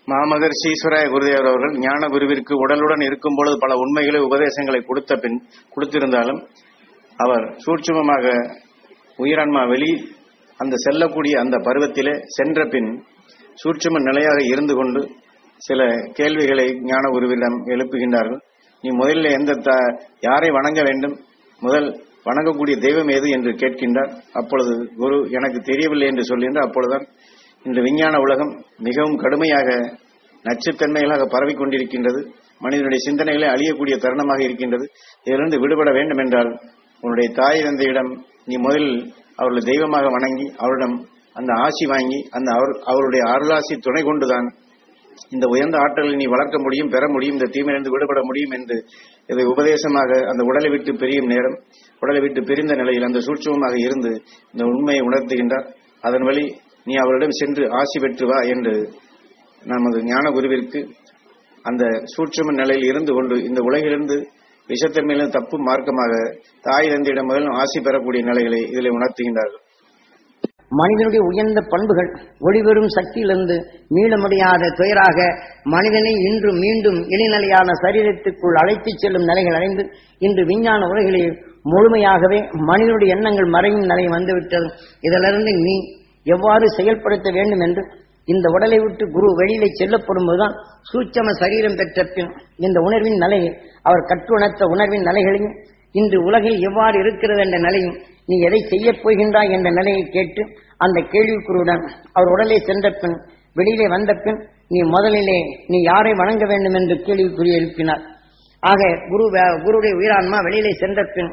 மாமகர் ஸ்ரீஸ்வராய குருதேவர் அவர்கள் ஞான குருவிற்கு உடலுடன் இருக்கும் பொழுது பல உண்மைகளை உபதேசங்களை கொடுத்த பின் கொடுத்திருந்தாலும் அவர் சூட்சுமமாக உயிரான்மா வெளி அந்த செல்லக்கூடிய அந்த பருவத்திலே சென்ற பின் சூட்சும நிலையாக இருந்து கொண்டு சில கேள்விகளை ஞான குருவிடம் எழுப்புகின்றார்கள் நீ முதலில் எந்த த- யாரை வணங்க வேண்டும் முதல் வணங்கக்கூடிய தெய்வம் எது என்று கேட்கின்றார் அப்பொழுது குரு எனக்கு தெரியவில்லை என்று சொல்கின்றார் அப்பொழுதுதான் இந்த விஞ்ஞான உலகம் மிகவும் கடுமையாக நச்சுத்தன்மைகளாக பரவிக் கொண்டிருக்கின்றது மனிதனுடைய சிந்தனைகளை அழியக்கூடிய தருணமாக இருக்கின்றது இதிலிருந்து விடுபட வேண்டும் என்றால் உன்னுடைய தாய் தந்தையிடம் நீ முதலில் அவர்களை தெய்வமாக வணங்கி அவரிடம் அந்த ஆசி வாங்கி அந்த அவர் அவருடைய அருளாசி துணை கொண்டுதான் இந்த உயர்ந்த ஆற்றலை நீ வளர்க்க முடியும் பெற முடியும் இந்த தீமையிலிருந்து விடுபட முடியும் என்று இதை உபதேசமாக அந்த உடலை விட்டு பிரியும் நேரம் உடலை விட்டு பிரிந்த நிலையில் அந்த சூட்சமமாக இருந்து இந்த உண்மையை உணர்த்துகின்றார் அதன் வழி நீ அவரிடம் சென்று ஆசி பெற்று வா என்று நமது ஞான குருவிற்கு அந்த சூட்சும நிலையில் இருந்து கொண்டு இந்த உலகிலிருந்து விஷத்தன்மையிலும் தப்பு மார்க்கமாக தாய் தந்தையிடம் முதல் ஆசி பெறக்கூடிய நிலைகளை இதில் உணர்த்துகின்றார்கள் மனிதனுடைய உயர்ந்த பண்புகள் ஒளிவரும் சக்தியிலிருந்து மீள முடியாத துயராக மனிதனை இன்று மீண்டும் இளைநிலையான சரீரத்துக்குள் அழைத்துச் செல்லும் நிலைகள் அடைந்து இன்று விஞ்ஞான உலகிலே முழுமையாகவே மனிதனுடைய எண்ணங்கள் மறையும் நிலை வந்துவிட்டது இதிலிருந்து நீ எவ்வாறு செயல்படுத்த வேண்டும் என்று இந்த உடலை விட்டு குரு வெளியிலே செல்லப்படும் போதுதான் சூட்சம சரீரம் பெற்ற பின் இந்த உணர்வின் நிலையை அவர் கற்றுணர்த்த உணர்வின் நிலைகளையும் இன்று உலகில் எவ்வாறு இருக்கிறது என்ற நிலையும் நீ எதை செய்யப் போகின்றாய் என்ற நிலையை கேட்டு அந்த கேள்விக்குருடன் அவர் உடலே சென்ற பின் வெளியிலே வந்த பின் நீ முதலிலே நீ யாரை வணங்க வேண்டும் என்று கேள்விக்குறி எழுப்பினார் ஆக குரு வே- குருடைய உயிரான்மா வெளியிலே சென்ற பின்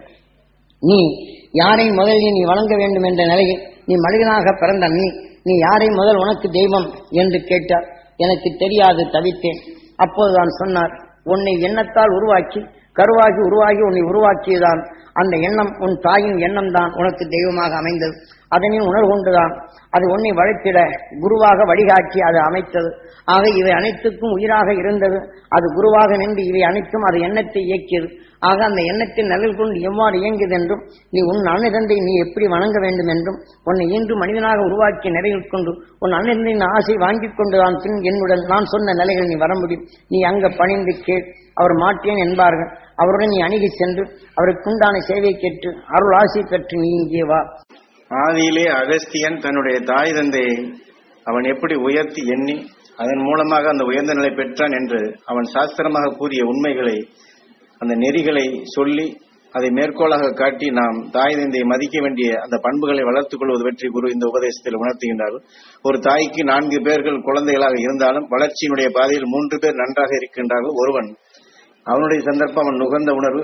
நீ யாரை முதலில் நீ வணங்க வேண்டும் என்ற நிலையில் நீ மனிதனாக பிறந்த நீ நீ யாரை முதல் உனக்கு தெய்வம் என்று கேட்டார் எனக்கு தெரியாது தவித்தேன் அப்போதுதான் சொன்னார் உன்னை எண்ணத்தால் உருவாக்கி கருவாகி உருவாகி உன்னை உருவாக்கியதான் அந்த எண்ணம் உன் தாயின் எண்ணம் தான் உனக்கு தெய்வமாக அமைந்தது அதனை உணர்வு கொண்டுதான் அது உன்னை வளைத்திட குருவாக வழிகாட்டி அது அமைத்தது ஆக இவை அனைத்துக்கும் உயிராக இருந்தது அது குருவாக நின்று இவை அனைத்தும் அது எண்ணத்தை இயக்கியது ஆக அந்த எண்ணத்தின் நிழல் கொண்டு எவ்வாறு இயங்கியது என்றும் நீ உன் அண்ணதந்தை நீ எப்படி வணங்க வேண்டும் என்றும் உன்னை இன்று மனிதனாக உருவாக்கிய நிலையில் கொண்டு உன் அண்ணனின் ஆசை வாங்கிக் கொண்டுதான் பின் என்னுடன் நான் சொன்ன நிலைகள் நீ வர முடியும் நீ அங்க பணிந்து கேள் அவர் மாட்டேன் என்பார்கள் அவருடன் நீ அணுகி சென்று அவருக்குண்டான சேவை கேட்டு அருள் ஆசை பெற்று நீ இங்கே வா ஆதியிலே அகஸ்தியன் தன்னுடைய தாய் தந்தையை அவன் எப்படி உயர்த்தி எண்ணி அதன் மூலமாக அந்த உயர்ந்த நிலை பெற்றான் என்று அவன் சாஸ்திரமாக கூறிய உண்மைகளை அந்த நெறிகளை சொல்லி அதை மேற்கோளாக காட்டி நாம் தாய் தந்தையை மதிக்க வேண்டிய அந்த பண்புகளை வளர்த்துக் கொள்வது பற்றி குரு இந்த உபதேசத்தில் உணர்த்துகின்றார்கள் ஒரு தாய்க்கு நான்கு பேர்கள் குழந்தைகளாக இருந்தாலும் வளர்ச்சியினுடைய பாதையில் மூன்று பேர் நன்றாக இருக்கின்றார்கள் ஒருவன் அவனுடைய சந்தர்ப்பம் அவன் நுகர்ந்த உணர்வு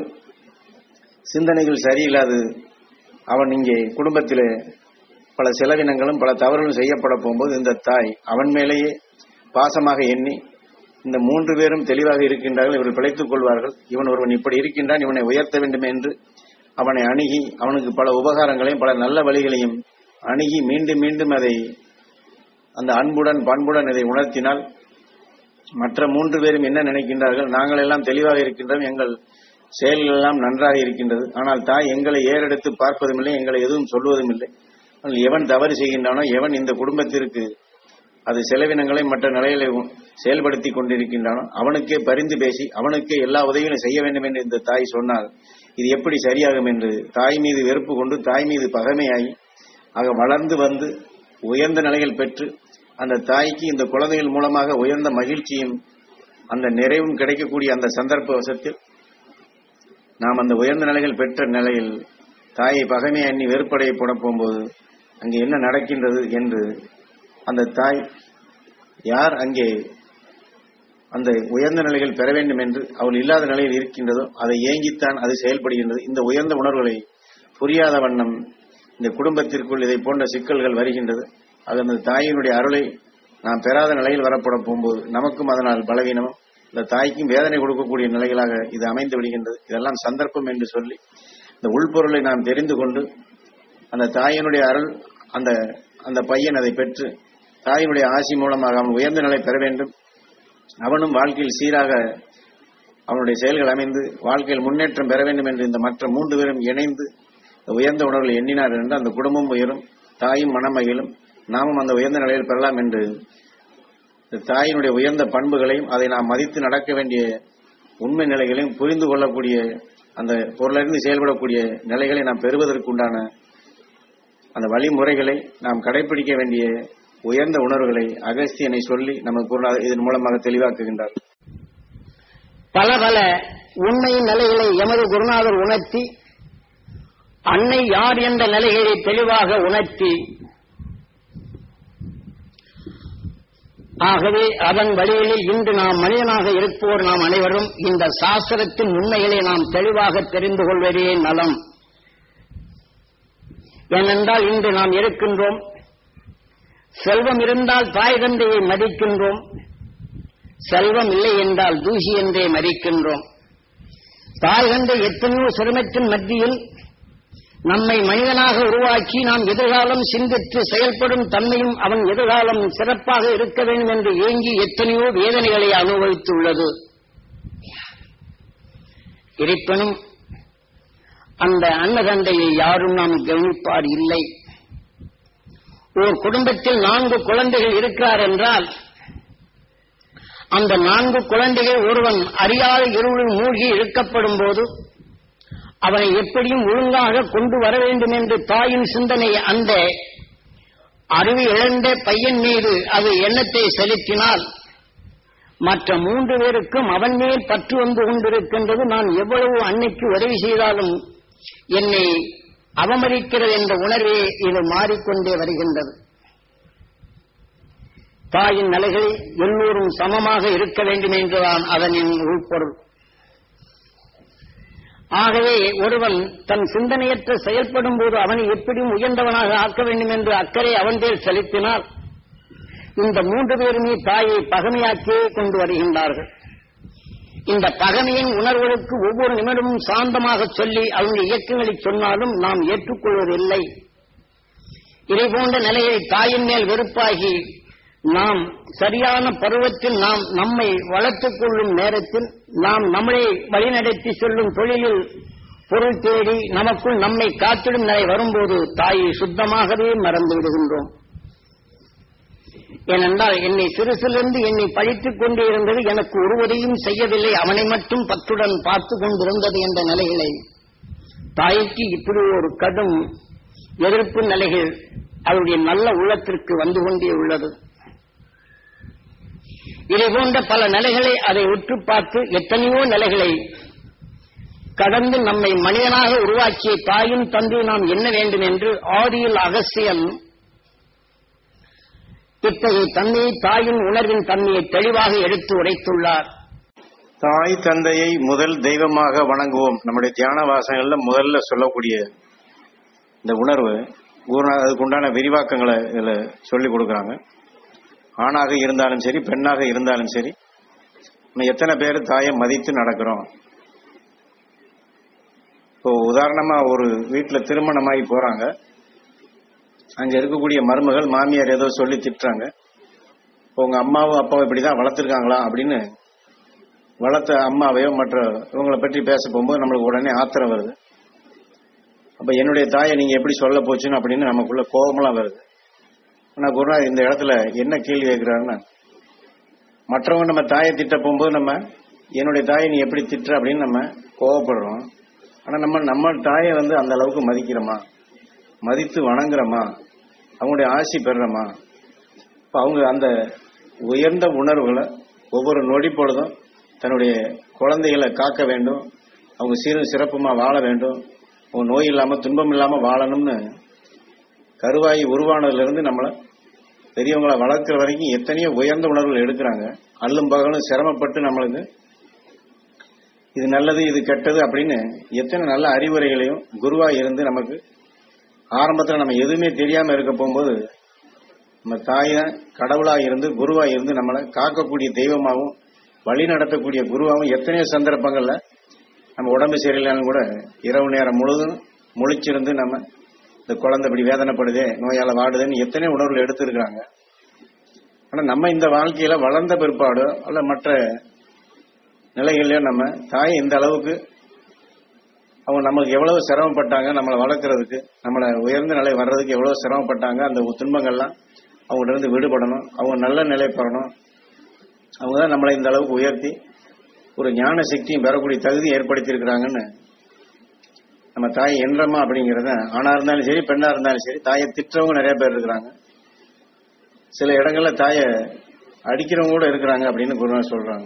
சிந்தனைகள் சரியில்லாது அவன் இங்கே குடும்பத்திலே பல செலவினங்களும் பல தவறுகளும் செய்யப்பட போகும்போது இந்த தாய் அவன் மேலேயே பாசமாக எண்ணி இந்த மூன்று பேரும் தெளிவாக இருக்கின்றார்கள் இவர்கள் பிழைத்துக் கொள்வார்கள் இவன் ஒருவன் இப்படி இருக்கின்றான் இவனை உயர்த்த வேண்டும் என்று அவனை அணுகி அவனுக்கு பல உபகாரங்களையும் பல நல்ல வழிகளையும் அணுகி மீண்டும் மீண்டும் அதை அந்த அன்புடன் பண்புடன் இதை உணர்த்தினால் மற்ற மூன்று பேரும் என்ன நினைக்கின்றார்கள் நாங்கள் எல்லாம் தெளிவாக இருக்கின்றோம் எங்கள் செயல்கள் எல்லாம் நன்றாக இருக்கின்றது ஆனால் தாய் எங்களை ஏறெடுத்து பார்ப்பதும் இல்லை எங்களை எதுவும் சொல்வதும் இல்லை ஆனால் எவன் தவறு செய்கின்றானோ எவன் இந்த குடும்பத்திற்கு அது செலவினங்களை மற்ற நிலைகளை உ- செயல்படுத்தி கொண்டிருக்கின்றானோ அவனுக்கே பரிந்து பேசி அவனுக்கே எல்லா உதவிகளும் செய்ய வேண்டும் என்று இந்த தாய் சொன்னால் இது எப்படி சரியாகும் என்று தாய் மீது வெறுப்பு கொண்டு தாய் மீது பகைமையாகி ஆக வளர்ந்து வந்து உயர்ந்த நிலைகள் பெற்று அந்த தாய்க்கு இந்த குழந்தைகள் மூலமாக உயர்ந்த மகிழ்ச்சியும் அந்த நிறைவும் கிடைக்கக்கூடிய அந்த சந்தர்ப்ப வசத்தில் நாம் அந்த உயர்ந்த நிலைகள் பெற்ற நிலையில் தாயை பகைமை எண்ணி வெறுப்படைய போட போகும்போது அங்கே என்ன நடக்கின்றது என்று அந்த தாய் யார் அங்கே அந்த உயர்ந்த நிலைகள் பெற வேண்டும் என்று அவள் இல்லாத நிலையில் இருக்கின்றதோ அதை ஏங்கித்தான் அது செயல்படுகின்றது இந்த உயர்ந்த உணர்வுகளை புரியாத வண்ணம் இந்த குடும்பத்திற்குள் இதை போன்ற சிக்கல்கள் வருகின்றது அது அந்த தாயினுடைய அருளை நாம் பெறாத நிலையில் வரப்பட போகும்போது நமக்கும் அதனால் பலவீனமும் இந்த தாய்க்கும் வேதனை கொடுக்கக்கூடிய நிலைகளாக இது அமைந்து விடுகின்றது இதெல்லாம் சந்தர்ப்பம் என்று சொல்லி இந்த உள்பொருளை நாம் தெரிந்து கொண்டு அந்த தாயினுடைய அருள் அந்த அந்த பையன் அதை பெற்று தாயினுடைய ஆசி மூலமாக அவன் உயர்ந்த நிலை பெற வேண்டும் அவனும் வாழ்க்கையில் சீராக அவனுடைய செயல்கள் அமைந்து வாழ்க்கையில் முன்னேற்றம் பெற வேண்டும் என்று இந்த மற்ற மூன்று பேரும் இணைந்து இந்த உயர்ந்த உணர்வுகளை எண்ணினார் என்று அந்த குடும்பம் உயரும் தாயும் மனமகிழும் நாமும் அந்த உயர்ந்த நிலையில் பெறலாம் என்று இந்த தாயினுடைய உயர்ந்த பண்புகளையும் அதை நாம் மதித்து நடக்க வேண்டிய உண்மை நிலைகளையும் புரிந்து கொள்ளக்கூடிய அந்த பொருளிலிருந்து செயல்படக்கூடிய நிலைகளை நாம் பெறுவதற்குண்டான அந்த வழிமுறைகளை நாம் கடைபிடிக்க வேண்டிய உயர்ந்த உணர்வுகளை அகஸ்தியனை சொல்லி நமக்கு பொருளாதார இதன் மூலமாக தெளிவாக்குகின்றார் பல பல உண்மை நிலைகளை எமது குருநாதர் உணர்த்தி அன்னை யார் என்ற நிலைகளை தெளிவாக உணர்த்தி ஆகவே அதன் வழிகளில் இன்று நாம் மனிதனாக இருப்போர் நாம் அனைவரும் இந்த சாஸ்திரத்தின் உண்மைகளை நாம் தெளிவாக தெரிந்து கொள்வதே நலம் ஏனென்றால் இன்று நாம் இருக்கின்றோம் செல்வம் இருந்தால் தாய் தந்தையை மதிக்கின்றோம் செல்வம் இல்லை என்றால் தூசி என்றே மதிக்கின்றோம் தாய் தந்தை எத்தனையோ சிரமத்தின் மத்தியில் நம்மை மனிதனாக உருவாக்கி நாம் எதிர்காலம் சிந்தித்து செயல்படும் தன்மையும் அவன் எதிர்காலம் சிறப்பாக இருக்க வேண்டும் என்று ஏங்கி எத்தனையோ வேதனைகளை அனுபவித்துள்ளது இருப்பினும் அந்த அன்னதந்தையை யாரும் நாம் கவனிப்பார் இல்லை ஒரு குடும்பத்தில் நான்கு குழந்தைகள் இருக்கிறார் என்றால் அந்த நான்கு குழந்தைகள் ஒருவன் அறியாத இருளில் மூழ்கி இழுக்கப்படும் போது அவனை எப்படியும் ஒழுங்காக கொண்டு வர வேண்டும் என்று தாயின் சிந்தனை அந்த அறிவு இழந்த பையன் மீது அது எண்ணத்தை செலுத்தினால் மற்ற மூன்று பேருக்கும் அவன் மேல் பற்று வந்து கொண்டிருக்கின்றது நான் எவ்வளவு அன்னைக்கு உதவி செய்தாலும் என்னை அவமதிக்கிறது என்ற உணர்வே இது மாறிக்கொண்டே வருகின்றது தாயின் நிலைகளில் எல்லோரும் சமமாக இருக்க வேண்டும் என்றுதான் அதனின் உள்பொருள் ஆகவே ஒருவன் தன் சிந்தனையற்ற செயல்படும் போது அவனை எப்படியும் உயர்ந்தவனாக ஆக்க வேண்டும் என்று அக்கறை அவன் பேர் செலுத்தினால் இந்த மூன்று பேருமே தாயை பகமையாக்கியே கொண்டு வருகின்றார்கள் இந்த பகமையின் உணர்வுகளுக்கு ஒவ்வொரு நிமிடமும் சாந்தமாக சொல்லி அவங்க இயக்கங்களை சொன்னாலும் நாம் ஏற்றுக்கொள்வதில்லை இதை போன்ற நிலையை தாயின் மேல் வெறுப்பாகி நாம் சரியான பருவத்தில் நாம் நம்மை வளர்த்துக் கொள்ளும் நேரத்தில் நாம் நம்மளை வழிநடத்தி செல்லும் தொழிலில் பொருள் தேடி நமக்குள் நம்மை காத்திடும் நிலை வரும்போது தாயை சுத்தமாகவே மறந்து விடுகின்றோம் ஏனென்றால் என்னை சிறுசிலிருந்து என்னை பழித்துக் கொண்டே இருந்தது எனக்கு ஒரு உதவியும் செய்யவில்லை அவனை மட்டும் பற்றுடன் பார்த்து கொண்டிருந்தது என்ற நிலைகளை தாய்க்கு இப்படி ஒரு கடும் எதிர்ப்பு நிலைகள் அவருடைய நல்ல உள்ளத்திற்கு வந்து கொண்டே உள்ளது இதை போன்ற பல நிலைகளை அதை உற்று பார்த்து எத்தனையோ நிலைகளை கடந்து நம்மை மனிதனாக உருவாக்கிய தாயும் தந்தை நாம் என்ன வேண்டும் என்று ஆதியில் அகசியன் இத்தகைய தன்மையை தாயின் உணர்வின் தன்மையை தெளிவாக எடுத்து உரைத்துள்ளார் தாய் தந்தையை முதல் தெய்வமாக வணங்குவோம் நம்முடைய தியான வாசகங்கள்ல முதல்ல சொல்லக்கூடிய இந்த உணர்வு குருநாதர் அதுக்கு உண்டான விரிவாக்கங்களை இதுல சொல்லி கொடுக்குறாங்க ஆணாக இருந்தாலும் சரி பெண்ணாக இருந்தாலும் சரி நம்ம எத்தனை பேர் தாயை மதித்து நடக்கிறோம் இப்போ உதாரணமா ஒரு வீட்டுல திருமணமாகி போறாங்க அங்க இருக்கக்கூடிய மருமகள் மாமியார் ஏதோ சொல்லி திட்டுறாங்க இப்போ உங்க அம்மாவும் அப்பாவும் இப்படிதான் வளர்த்துருக்காங்களா அப்படின்னு வளர்த்த அம்மாவையோ மற்ற இவங்களை பற்றி பேச போகும்போது நம்மளுக்கு உடனே ஆத்திரம் வருது அப்ப என்னுடைய தாயை நீங்க எப்படி சொல்ல போச்சுன்னு அப்படின்னு நமக்குள்ள கோபமெல்லாம் வருது ஆனா குருநாதர் இந்த இடத்துல என்ன கேள்வி கேட்கிறாருன்னா மற்றவங்க நம்ம தாயை திட்ட போகும்போது நம்ம என்னுடைய தாயை நீ எப்படி திட்டுற அப்படின்னு நம்ம கோவப்படுறோம் ஆனா நம்ம நம்ம தாயை வந்து அந்த அளவுக்கு மதிக்கிறோமா மதித்து வணங்குறோமா அவங்களுடைய ஆசி பெறுறோமா இப்ப அவங்க அந்த உயர்ந்த உணர்வுகளை ஒவ்வொரு நொடி பொழுதும் தன்னுடைய குழந்தைகளை காக்க வேண்டும் அவங்க சீரும் சிறப்புமா வாழ வேண்டும் அவங்க நோய் இல்லாம துன்பம் இல்லாம வாழணும்னு கருவாயி உருவானதுல இருந்து நம்மளை பெரியவங்களை வளர்க்கிற வரைக்கும் எத்தனையோ உயர்ந்த உணர்வுகள் எடுக்கிறாங்க அல்லும் பகலும் சிரமப்பட்டு நம்மளுக்கு இது நல்லது இது கெட்டது அப்படின்னு எத்தனை நல்ல அறிவுரைகளையும் குருவா இருந்து நமக்கு ஆரம்பத்துல நம்ம எதுவுமே தெரியாம இருக்க போகும்போது நம்ம தாய கடவுளா இருந்து குருவா இருந்து நம்மளை காக்கக்கூடிய தெய்வமாகவும் வழி நடத்தக்கூடிய குருவாகவும் எத்தனையோ சந்தர்ப்பங்கள்ல நம்ம உடம்பு சரியில்லைன்னு கூட இரவு நேரம் முழுதும் முழிச்சிருந்து நம்ம இந்த குழந்தை இப்படி வேதனைப்படுதே நோயால வாடுதுன்னு எத்தனையோ உணர்வுகள் எடுத்திருக்கிறாங்க ஆனா நம்ம இந்த வாழ்க்கையில வளர்ந்த பிற்பாடு அல்ல மற்ற நிலைகள்லயோ நம்ம தாய் இந்த அளவுக்கு அவங்க நம்மளுக்கு எவ்வளவு சிரமப்பட்டாங்க நம்மளை வளர்க்கறதுக்கு நம்மளை உயர்ந்த நிலை வர்றதுக்கு எவ்வளவு சிரமப்பட்டாங்க அந்த துன்பங்கள்லாம் அவங்கள்ட்ட இருந்து விடுபடணும் அவங்க நல்ல நிலை பெறணும் அவங்க தான் நம்மளை இந்த அளவுக்கு உயர்த்தி ஒரு ஞான சக்தியும் பெறக்கூடிய தகுதி ஏற்படுத்தி இருக்கிறாங்கன்னு நம்ம தாய் என்றம்மா அப்படிங்கிறத ஆணா இருந்தாலும் சரி பெண்ணா இருந்தாலும் சரி தாயை திட்டவங்க நிறைய பேர் இருக்கிறாங்க சில இடங்கள்ல தாயை அடிக்கிறவங்க கூட இருக்கிறாங்க அப்படின்னு குருநாதர் சொல்றாங்க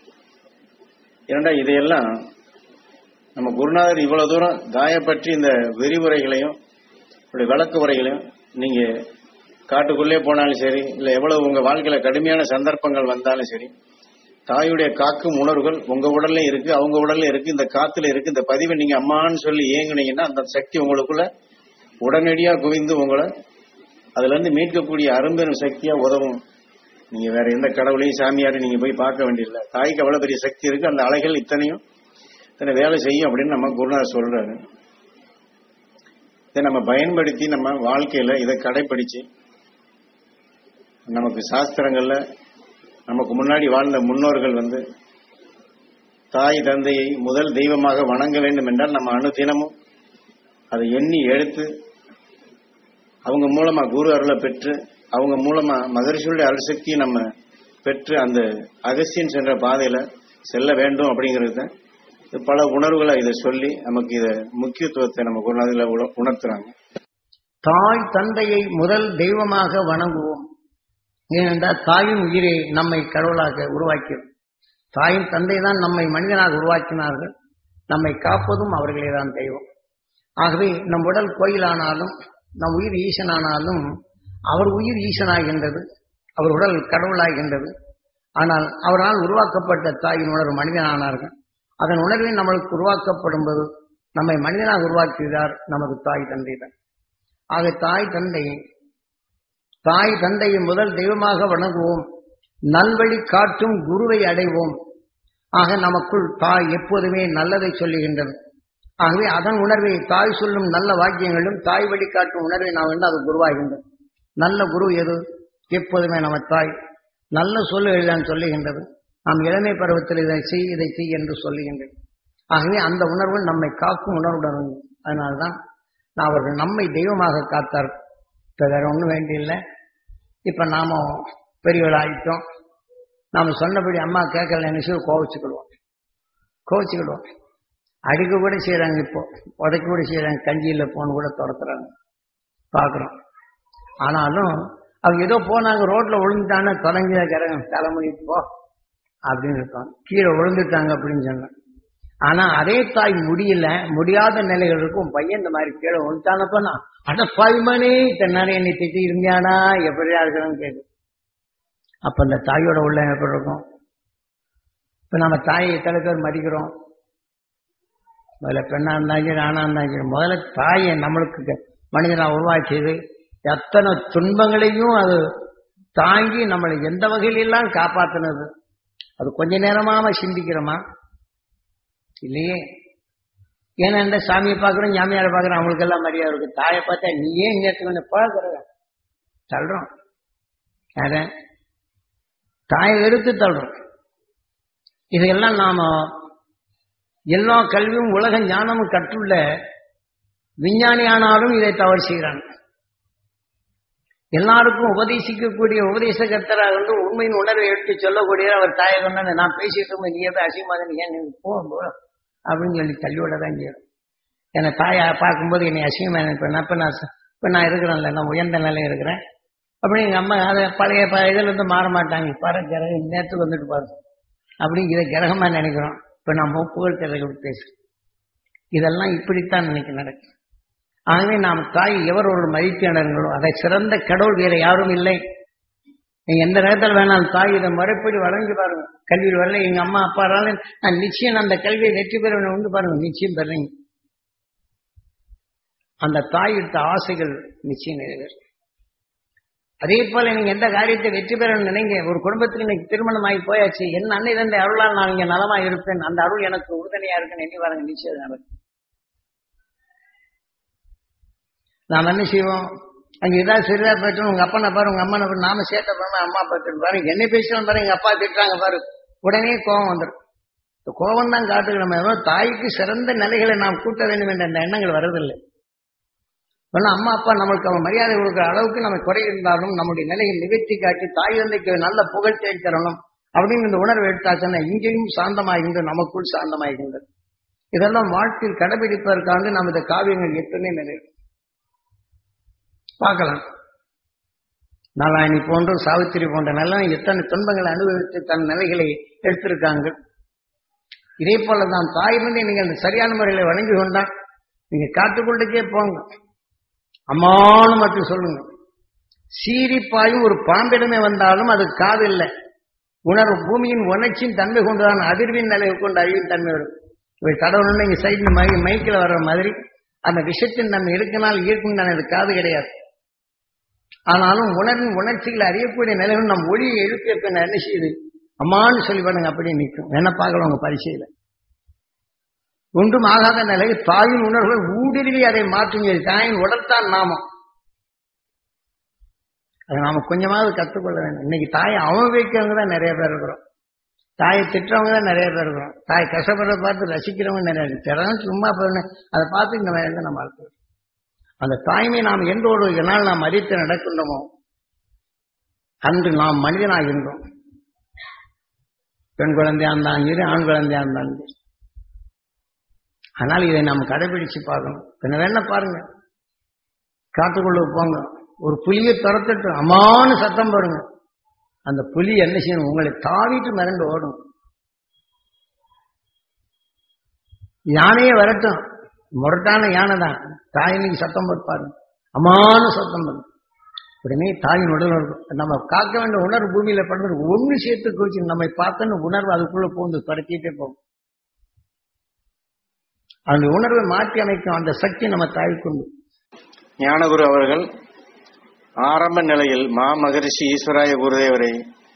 ஏன்னா இதையெல்லாம் நம்ம குருநாதர் இவ்வளவு தூரம் தாயை பற்றி இந்த விரிவுரைகளையும் இப்படி விளக்கு உரைகளையும் நீங்க காட்டுக்குள்ளே போனாலும் சரி இல்ல எவ்வளவு உங்க வாழ்க்கையில கடுமையான சந்தர்ப்பங்கள் வந்தாலும் சரி தாயுடைய காக்கும் உணர்வுகள் உங்க உடல்ல இருக்கு அவங்க உடல்ல இருக்கு இந்த காத்துல இருக்கு இந்த பதிவை நீங்க அம்மான்னு சொல்லி ஏங்குனீங்கன்னா அந்த சக்தி உங்களுக்குள்ள உடனடியா குவிந்து உங்களை அதுல இருந்து மீட்கக்கூடிய அரும்பெரும் சக்தியா உதவும் நீங்க வேற எந்த கடவுளையும் சாமியாரையும் நீங்க போய் பார்க்க வேண்டியதில்லை தாய்க்கு அவ்வளவு பெரிய சக்தி இருக்கு அந்த அலைகள் இத்தனையும் இத்தனை வேலை செய்யும் அப்படின்னு நம்ம குருநாதர் சொல்றாரு இதை நம்ம பயன்படுத்தி நம்ம வாழ்க்கையில இதை கடைபிடிச்சு நமக்கு சாஸ்திரங்கள்ல நமக்கு முன்னாடி வாழ்ந்த முன்னோர்கள் வந்து தாய் தந்தையை முதல் தெய்வமாக வணங்க வேண்டும் என்றால் நம்ம அனுதினமும் அதை எண்ணி எடுத்து அவங்க மூலமா குரு அருளை பெற்று அவங்க மூலமா மகரிஷியுடைய அருள்சக்தியை நம்ம பெற்று அந்த அகசியன் சென்ற பாதையில செல்ல வேண்டும் அப்படிங்கிறது தான் இது பல உணர்வுகளை இதை சொல்லி நமக்கு இத முக்கியத்துவத்தை நம்ம குருநாதில உணர்த்துறாங்க தாய் தந்தையை முதல் தெய்வமாக வணங்குவோம் ஏனென்றால் தாயின் உயிரை நம்மை கடவுளாக உருவாக்கியது தாயின் தந்தை தான் நம்மை மனிதனாக உருவாக்கினார்கள் நம்மை காப்பதும் அவர்களே தான் தெய்வம் ஆகவே நம் உடல் கோயிலானாலும் நம் உயிர் ஈசனானாலும் அவர் உயிர் ஈசனாகின்றது அவர் உடல் கடவுளாகின்றது ஆனால் அவரால் உருவாக்கப்பட்ட தாயின் உணர்வு மனிதனானார்கள் அதன் உணர்வை நம்மளுக்கு உருவாக்கப்படும் போது நம்மை மனிதனாக உருவாக்குகிறார் நமது தாய் தந்தை தான் ஆக தாய் தந்தை தாய் தந்தையை முதல் தெய்வமாக வணங்குவோம் நல்வழி காட்டும் குருவை அடைவோம் ஆக நமக்குள் தாய் எப்போதுமே நல்லதை சொல்லுகின்றது ஆகவே அதன் உணர்வை தாய் சொல்லும் நல்ல வாக்கியங்களும் தாய் வழி காட்டும் உணர்வை நாம் வந்து அது குருவாகின்றது நல்ல குரு எது எப்போதுமே நம்ம தாய் நல்ல சொல்லுகள் தான் சொல்லுகின்றது நாம் இளமை பருவத்தில் இதை செய் இதை செய் என்று சொல்லுகின்றது ஆகவே அந்த உணர்வு நம்மை காக்கும் உணர்வுடன் அதனால்தான் நான் அவர்கள் நம்மை தெய்வமாக காத்தார் இப்போ வேற ஒன்றும் வேண்டியில்லை இப்போ நாம பெரியவள் ஆகிட்டோம் நாம் சொன்னபடி அம்மா கேட்கல நினைச்சு கோவிச்சுக்கிடுவோம் கோவிச்சுக்கிடுவோம் அடிக்க கூட செய்கிறாங்க இப்போ உதைக்க கூட செய்கிறாங்க கஞ்சியில் போன கூட துரத்துறாங்க பார்க்குறோம் ஆனாலும் அவங்க ஏதோ போனாங்க ரோட்ல விழுந்துட்டாங்க தொலைஞ்ச கிரகம் தலைமொழி போ அப்படின்னு இருக்காங்க கீழே விழுந்துட்டாங்க அப்படின்னு சொன்னேன் ஆனா அதே தாய் முடியல முடியாத நிலைகள் இருக்கும் பையன் இந்த மாதிரி கீழே விழுந்துட்டானப்ப நான் அட பாய்மனே தன்னாரே என்னை திட்டி இருந்தியானா எப்படியா இருக்கணும்னு கேட்கு அப்ப அந்த தாயோட உள்ள எப்படி இருக்கும் இப்ப நம்ம தாயை எத்தனை பேர் மதிக்கிறோம் முதல்ல பெண்ணா இருந்தாங்க சரி ஆணா இருந்தாங்க சரி முதல்ல தாயை நம்மளுக்கு மனிதனா உருவாக்கியது எத்தனை துன்பங்களையும் அது தாங்கி நம்மளை எந்த வகையிலெல்லாம் காப்பாத்தினது அது கொஞ்ச நேரமாம சிந்திக்கிறோமா இல்லையே ஏன்னா இந்த சாமியை பார்க்குறோம் ஞாமியாரை பார்க்குறோம் அவங்களுக்கு எல்லாம் மரியாதை இருக்கு தாயை பார்த்தா நீ ஏன் இங்கே கொஞ்சம் பார்க்குற தள்ளுறோம் யார தாயை வெறுத்து தள்ளுறோம் இதையெல்லாம் நாம எல்லா கல்வியும் உலக ஞானமும் கற்றுள்ள விஞ்ஞானி ஆனாலும் இதை தவறு செய்கிறாங்க எல்லாருக்கும் உபதேசிக்கக்கூடிய உபதேச கர்த்தராக வந்து உண்மையின் உணர்வை எடுத்து சொல்லக்கூடிய அவர் தாயை கொண்டாந்து நான் பேசிட்டு இருக்கும் நீ எதாவது அசிங்கமாக நீ ஏன் நீ போ போ அப்படின்னு சொல்லி தள்ளிவிட தான் செய்யும் என்னை தாயை பார்க்கும்போது என்னை அசிங்கமாக நினைப்பேன் அப்போ நான் இப்போ நான் இருக்கிறேன்ல நான் உயர்ந்த நிலையில் இருக்கிறேன் அப்படி எங்கள் அம்மா அதை பழைய ப இதில் இருந்து மாற மாட்டாங்க பாரு கிரகம் நேரத்துக்கு வந்துட்டு பாரு அப்படின்னு இதை கிரகமாக நினைக்கிறோம் இப்போ நம்ம புகழ் திறகு பேசு இதெல்லாம் இப்படித்தான் நினைக்க நடக்கும் ஆகவே நாம் தாய் எவர் ஒரு மதிப்பினர்களோ அதை சிறந்த கடவுள் வேற யாரும் இல்லை நீங்க எந்த நேரத்தில் வேணாலும் தாய் இதை முறைப்படி வழங்கி பாருங்க கல்வியில் வரல எங்க அம்மா அப்பாரால நான் நிச்சயம் அந்த கல்வியை வெற்றி பெறுவேன் உண்டு பாருங்க நிச்சயம் பெறீங்க அந்த தாய் எடுத்த ஆசைகள் நிச்சயம் நிறைவேறும் அதே போல நீங்க எந்த காரியத்தை வெற்றி பெறணும்னு நினைங்க ஒரு குடும்பத்தில் இன்னைக்கு திருமணம் ஆகி போயாச்சு என் அன்னை தந்தை அருளால் நான் இங்க நலமா இருப்பேன் அந்த அருள் எனக்கு உறுதுணையா இருக்குன்னு எண்ணி பாருங்க நிச்சயம் நடக்கும் நாம் என்ன செய்வோம் அங்க ஏதாவது சிறிதா போயிட்டு உங்க அப்பனை பாரு உங்க அம்மனை பாரு நாம சேர்த்த பாரு அம்மா அப்பா திட்டு பாரு என்ன பேசணும் பாரு எங்க அப்பா திட்டுறாங்க பாரு உடனே கோபம் வந்துடும் இந்த கோபம் தான் காட்டுக்கு நம்ம ஏதோ தாய்க்கு சிறந்த நிலைகளை நாம் கூட்ட வேண்டும் என்ற அந்த எண்ணங்கள் வரதில்லை ஆனால் அம்மா அப்பா நம்மளுக்கு அவன் மரியாதை கொடுக்குற அளவுக்கு நம்ம குறை இருந்தாலும் நம்முடைய நிலையை நிகழ்த்தி காட்டி தாய் தந்தைக்கு நல்ல புகழ்ச்சியை தரணும் அப்படின்னு இந்த உணர்வு எடுத்தாச்சுன்னா இங்கேயும் சாந்தமாகின்றது நமக்குள் சாந்தமாகின்றது இதெல்லாம் வாழ்க்கையில் கடைபிடிப்பதற்காக நாம் இந்த காவியங்கள் எத்தனை நிலை பார்க்கலாம் நாலாயணி போன்ற சாவித்திரி போன்ற நல்ல எத்தனை துன்பங்களை அனுபவித்து தன் நிலைகளை எடுத்திருக்காங்க இதே போலதான் தாய் வந்து நீங்க அந்த சரியான முறையில வணங்கி கொண்டா நீங்க காட்டுக்குள்ளக்கே போங்க அம்மானு மட்டும் சொல்லுங்க சீரிப்பாயும் ஒரு பாம்பிடமே வந்தாலும் அது காது இல்லை உணர்வு பூமியின் உணர்ச்சியின் தன்மை கொண்டுதான் அதிர்வின் நிலையை கொண்டு அறிவின் தன்மை வரும் இவை கடவுள்னு இங்க சைட்ல மை மைக்கில் வர்ற மாதிரி அந்த விஷயத்தின் தன்மை இருக்குனால் ஈர்க்கும் தானே அது காது கிடையாது ஆனாலும் உணர்வின் உணர்ச்சிகளை அறியக்கூடிய நிலையில் நம் ஒளியை எழுப்பிய பின் என்ன செய்யுது அம்மான்னு சொல்லி பாருங்க அப்படியே நிற்கும் என்ன பார்க்கலாம் உங்க பரிசையில ஒன்றும் ஆகாத நிலையில் தாயின் உணர்வுகள் ஊடுருவி அதை மாற்றுங்க தாயின் உடல்தான் நாமம் அதை நாம கொஞ்சமாவது கற்றுக்கொள்ள வேண்டும் இன்னைக்கு தாயை அவமதிக்கிறவங்க தான் நிறைய பேர் இருக்கிறோம் தாயை திட்டுறவங்க தான் நிறைய பேர் இருக்கிறோம் தாய் கஷ்டப்படுறத பார்த்து ரசிக்கிறவங்க நிறைய பேர் திறன் சும்மா போன அதை பார்த்து இந்த மாதிரி நம்ம வாழ்க்கை அந்த தாய்மை நாம் எந்த ஒரு நாள் நாம் மதித்து நடக்கின்றோமோ அன்று நாம் மனிதனாகின்றோம் பெண் குழந்தையா இருந்தாலும் சரி ஆண் குழந்தையா இருந்தாலும் சரி ஆனால் இதை நாம் கடைபிடிச்சு பார்க்கணும் பின்ன வேணா பாருங்க காட்டுக்குள்ள போங்க ஒரு புலியை துரத்துட்டு அம்மானு சத்தம் போடுங்க அந்த புலி என்ன செய்யணும் உங்களை தாவிட்டு மிரண்டு ஓடும் யானையே வரட்டும் முரட்டான யானை தான் தாயினுக்கு சத்தம் போட்டு பாருங்க அம்மானு சத்தம் பண்ணும் உடனே தாயின் உடல் இருக்கும் நம்ம காக்க வேண்டிய உணர்வு பூமியில படுறது ஒன்று சேர்த்து குறிச்சு நம்மை பார்த்தன்னு உணர்வு அதுக்குள்ள போந்து துரத்திட்டே போகும் அந்த உணர்வை மாற்றி அமைக்கும் அந்த சக்தி நம்ம தாய்க்குண்டு ஞானகுரு அவர்கள் ஆரம்ப நிலையில் மா மகரிஷி ஈஸ்வராய குருதேவரை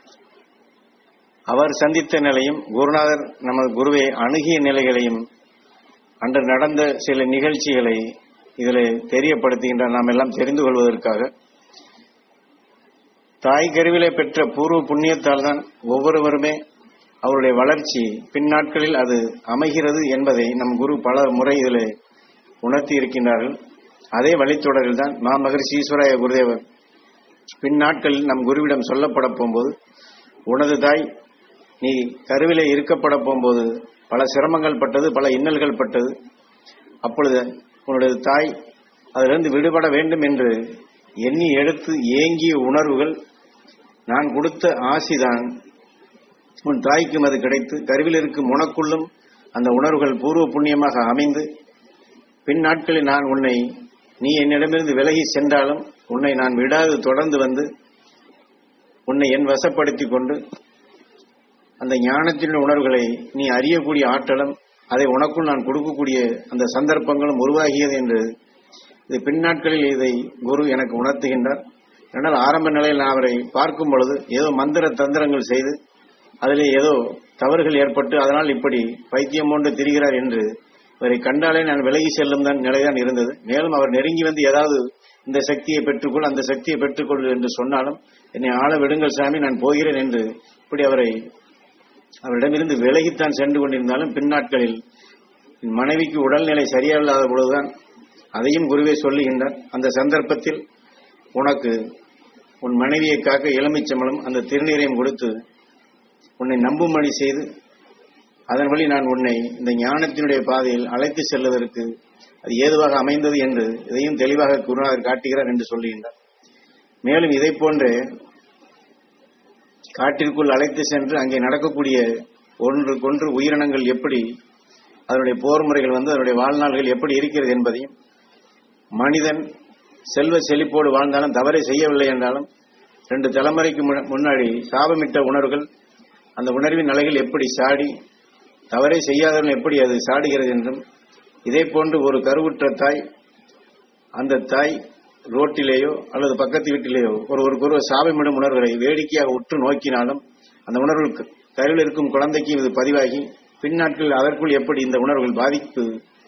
அவர் சந்தித்த நிலையும் குருநாதர் நமது குருவை அணுகிய நிலைகளையும் அன்று நடந்த சில நிகழ்ச்சிகளை இதில் தெரியப்படுத்துகின்ற நாம் எல்லாம் தெரிந்து கொள்வதற்காக தாய் கருவிலே பெற்ற பூர்வ புண்ணியத்தால் தான் ஒவ்வொருவருமே அவருடைய வளர்ச்சி பின்னாட்களில் அது அமைகிறது என்பதை நம் குரு பல முறை இதில் உணர்த்தி இருக்கின்றார்கள் அதே வழித்தொடரில் தான் மா மகரிஷி ஈஸ்வராய குருதேவர் பின்னாட்களில் நம் குருவிடம் சொல்லப்பட போகும்போது உனது தாய் நீ கருவிலே இருக்கப்பட போகும்போது பல சிரமங்கள் பட்டது பல இன்னல்கள் பட்டது அப்பொழுது உன்னுடைய தாய் அதிலிருந்து விடுபட வேண்டும் என்று எண்ணி எடுத்து ஏங்கிய உணர்வுகள் நான் கொடுத்த ஆசிதான் உன் தாய்க்கும் அது கிடைத்து கருவில் இருக்கும் உனக்குள்ளும் அந்த உணர்வுகள் பூர்வ புண்ணியமாக அமைந்து பின் நாட்களில் நான் உன்னை நீ என்னிடமிருந்து விலகி சென்றாலும் உன்னை நான் விடாது தொடர்ந்து வந்து உன்னை என் வசப்படுத்திக் கொண்டு அந்த ஞானத்தின் உணர்வுகளை நீ அறியக்கூடிய ஆற்றலும் அதை உனக்குள் நான் கொடுக்கக்கூடிய அந்த சந்தர்ப்பங்களும் உருவாகியது என்று இது பின்னாட்களில் இதை குரு எனக்கு உணர்த்துகின்றார் ஆனால் ஆரம்ப நிலையில் நான் அவரை பார்க்கும் பொழுது ஏதோ மந்திர தந்திரங்கள் செய்து அதிலே ஏதோ தவறுகள் ஏற்பட்டு அதனால் இப்படி பைத்தியம் போன்று திரிகிறார் என்று இவரை கண்டாலே நான் விலகி செல்லும் தான் நிலைதான் இருந்தது மேலும் அவர் நெருங்கி வந்து ஏதாவது இந்த சக்தியை பெற்றுக்கொள் அந்த சக்தியை பெற்றுக்கொள் என்று சொன்னாலும் என்னை ஆள விடுங்கள் சாமி நான் போகிறேன் என்று இப்படி அவரை அவரிடமிருந்து விலகித்தான் சென்று கொண்டிருந்தாலும் பின்னாட்களில் என் மனைவிக்கு உடல்நிலை சரியில்லாத பொழுதுதான் அதையும் குருவே சொல்லுகின்றார் அந்த சந்தர்ப்பத்தில் உனக்கு உன் மனைவியை காக்க எலுமிச்சம்பளம் அந்த திருநீரையும் கொடுத்து உன்னை நம்பும்படி செய்து அதன் வழி நான் உன்னை இந்த ஞானத்தினுடைய பாதையில் அழைத்து செல்வதற்கு அது ஏதுவாக அமைந்தது என்று இதையும் தெளிவாக குருநாதர் காட்டுகிறார் என்று சொல்லுகின்றார் மேலும் இதை போன்று காட்டிற்குள் அழைத்து சென்று அங்கே நடக்கக்கூடிய ஒன்றுக்கொன்று உயிரினங்கள் எப்படி அதனுடைய போர் முறைகள் வந்து அதனுடைய வாழ்நாள்கள் எப்படி இருக்கிறது என்பதையும் மனிதன் செல்வ செழிப்போடு வாழ்ந்தாலும் தவறை செய்யவில்லை என்றாலும் ரெண்டு தலைமுறைக்கு முன்ன- முன்னாடி சாபமிட்ட உணர்வுகள் அந்த உணர்வின் அலைகள் எப்படி சாடி தவறை செய்யாதவர்கள் எப்படி அது சாடுகிறது என்றும் இதே போன்று ஒரு கருவுற்ற தாய் அந்த தாய் ரோட்டிலேயோ அல்லது பக்கத்து வீட்டிலேயோ ஒரு ஒரு குருவ சாபமிடும் உணர்வுகளை வேடிக்கையாக உற்று நோக்கினாலும் அந்த உணர்வுக்கு கருவில் இருக்கும் குழந்தைக்கு இது பதிவாகி பின்னாட்களில் அதற்குள் எப்படி இந்த உணர்வுகள் பாதிப்பு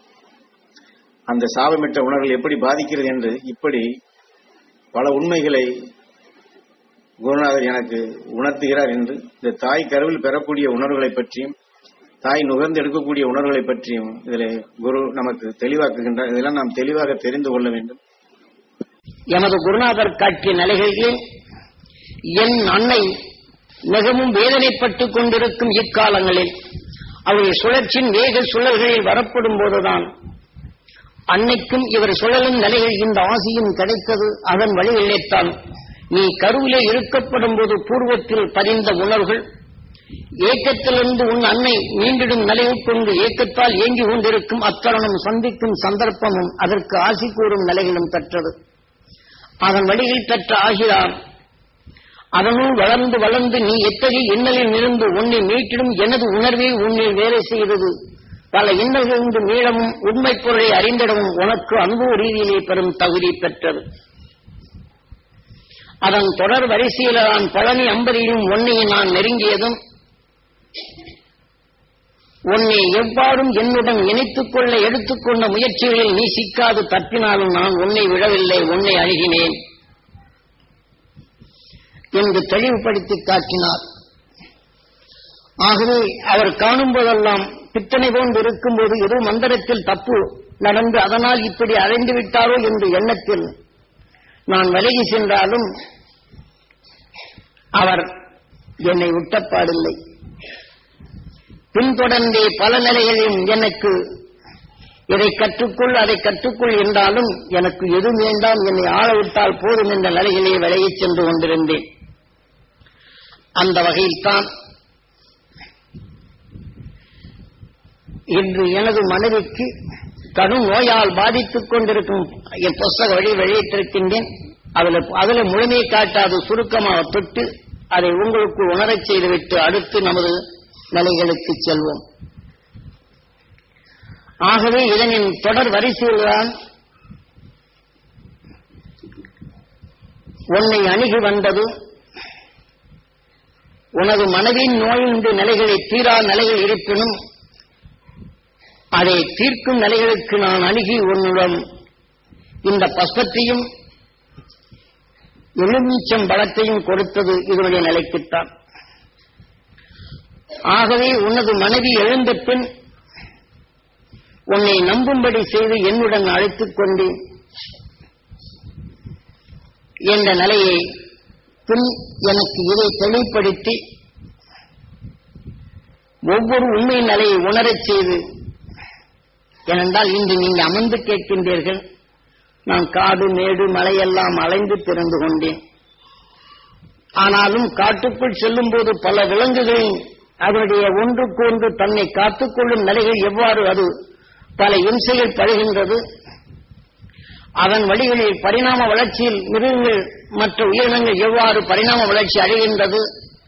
அந்த சாபமிட்ட உணர்வுகள் எப்படி பாதிக்கிறது என்று இப்படி பல உண்மைகளை குருநாதர் எனக்கு உணர்த்துகிறார் என்று இந்த தாய் கருவில் பெறக்கூடிய உணர்வுகளை பற்றியும் தாய் நுகர்ந்து எடுக்கக்கூடிய உணர்வுகளை பற்றியும் இதில் குரு நமக்கு தெளிவாக்குகின்றார் இதெல்லாம் நாம் தெளிவாக தெரிந்து கொள்ள வேண்டும் எமது குருநாதர் காட்சிய நிலைகளிலே என் அன்னை மிகவும் வேதனைப்பட்டுக் கொண்டிருக்கும் இக்காலங்களில் அவருடைய சுழற்சியின் வேக சுழல்களில் வரப்படும் போதுதான் அன்னைக்கும் இவர் சுழலும் நிலையில் இந்த ஆசியும் கிடைத்தது அதன் வழியிலேத்தான் நீ கருவிலே இருக்கப்படும் போது பூர்வத்தில் பதிந்த உணர்வுகள் ஏக்கத்திலிருந்து உன் அன்னை மீண்டிடும் நிலையை கொண்டு ஏக்கத்தால் ஏங்கி கொண்டிருக்கும் அத்தருணம் சந்திக்கும் சந்தர்ப்பமும் அதற்கு ஆசி கூறும் நிலைகளும் பெற்றது அதன் வழியில் பெற்ற ஆகிதான் அதனுள் வளர்ந்து வளர்ந்து நீ எத்தகைய இன்னலில் இருந்து உன்னை மீட்டிடும் எனது உணர்வே உன்னில் வேலை செய்தது பல இன்னல்களிலிருந்து மீளவும் உண்மை பொருளை அறிந்திடவும் உனக்கு அனுபவ ரீதியிலே பெறும் தகுதி பெற்றது அதன் தொடர் வரிசையில் நான் பழனி அம்பரியும் உன்னையை நான் நெருங்கியதும் உன்னை எவ்வாறும் என்னுடன் இணைத்துக் கொள்ள எடுத்துக்கொண்ட முயற்சிகளில் நீ சிக்காது தப்பினாலும் நான் உன்னை விடவில்லை உன்னை அணுகினேன் என்று தெளிவுபடுத்தி காட்டினார் ஆகவே அவர் காணும் போதெல்லாம் பித்தனை போன்று இருக்கும்போது ஏதோ மந்திரத்தில் தப்பு நடந்து அதனால் இப்படி அடைந்து விட்டாரோ என்ற எண்ணத்தில் நான் விலகி சென்றாலும் அவர் என்னை விட்டப்பாடில்லை பின்தொடர்ந்தே பல நிலைகளிலும் எனக்கு இதை கற்றுக்கொள் அதை கற்றுக்கொள் என்றாலும் எனக்கு எது வேண்டாம் என்னை ஆள விட்டால் போதும் என்ற நிலையிலே விலகிச் சென்று கொண்டிருந்தேன் அந்த வகையில்தான் இன்று எனது மனைவிக்கு கடும் நோயால் பாதித்துக் கொண்டிருக்கும் என் புஸ்தக வழி வெளியிட்டிருக்கின்றேன் அதுல அதுல முழுமையை காட்டாது சுருக்கமாக தொட்டு அதை உங்களுக்கு உணரச் செய்துவிட்டு அடுத்து நமது நிலைகளுக்கு செல்வோம் ஆகவே இதனின் தொடர் வரிசையில்தான் உன்னை அணுகி வந்தது உனது மனதின் நோயின்றி நிலைகளை தீரா நிலைகள் இருப்பினும் அதை தீர்க்கும் நிலைகளுக்கு நான் அணுகி உன்னிடம் இந்த பஸ்பத்தையும் எலுமிச்சம் பழத்தையும் கொடுத்தது இதனுடைய நிலைக்குத்தான் ஆகவே உனது மனைவி எழுந்த பின் உன்னை நம்பும்படி செய்து என்னுடன் அழைத்துக் கொண்டு என்ற நிலையை பின் எனக்கு இதை தெளிவுபடுத்தி ஒவ்வொரு உண்மை நிலையை உணரச் செய்து ஏனென்றால் இன்று நீங்க அமர்ந்து கேட்கின்றீர்கள் நான் காடு மேடு மலையெல்லாம் அலைந்து திறந்து கொண்டேன் ஆனாலும் காட்டுக்குள் செல்லும் போது பல விலங்குகளின் அதனுடைய ஒன்றுக்கு ஒன்று தன்னை காத்துக்கொள்ளும் நிலைகள் எவ்வாறு அது பல இம்சைகள் படுகின்றது அதன் வழிகளில் பரிணாம வளர்ச்சியில் மிருகங்கள் மற்ற உயிரினங்கள் எவ்வாறு பரிணாம வளர்ச்சி அடைகின்றது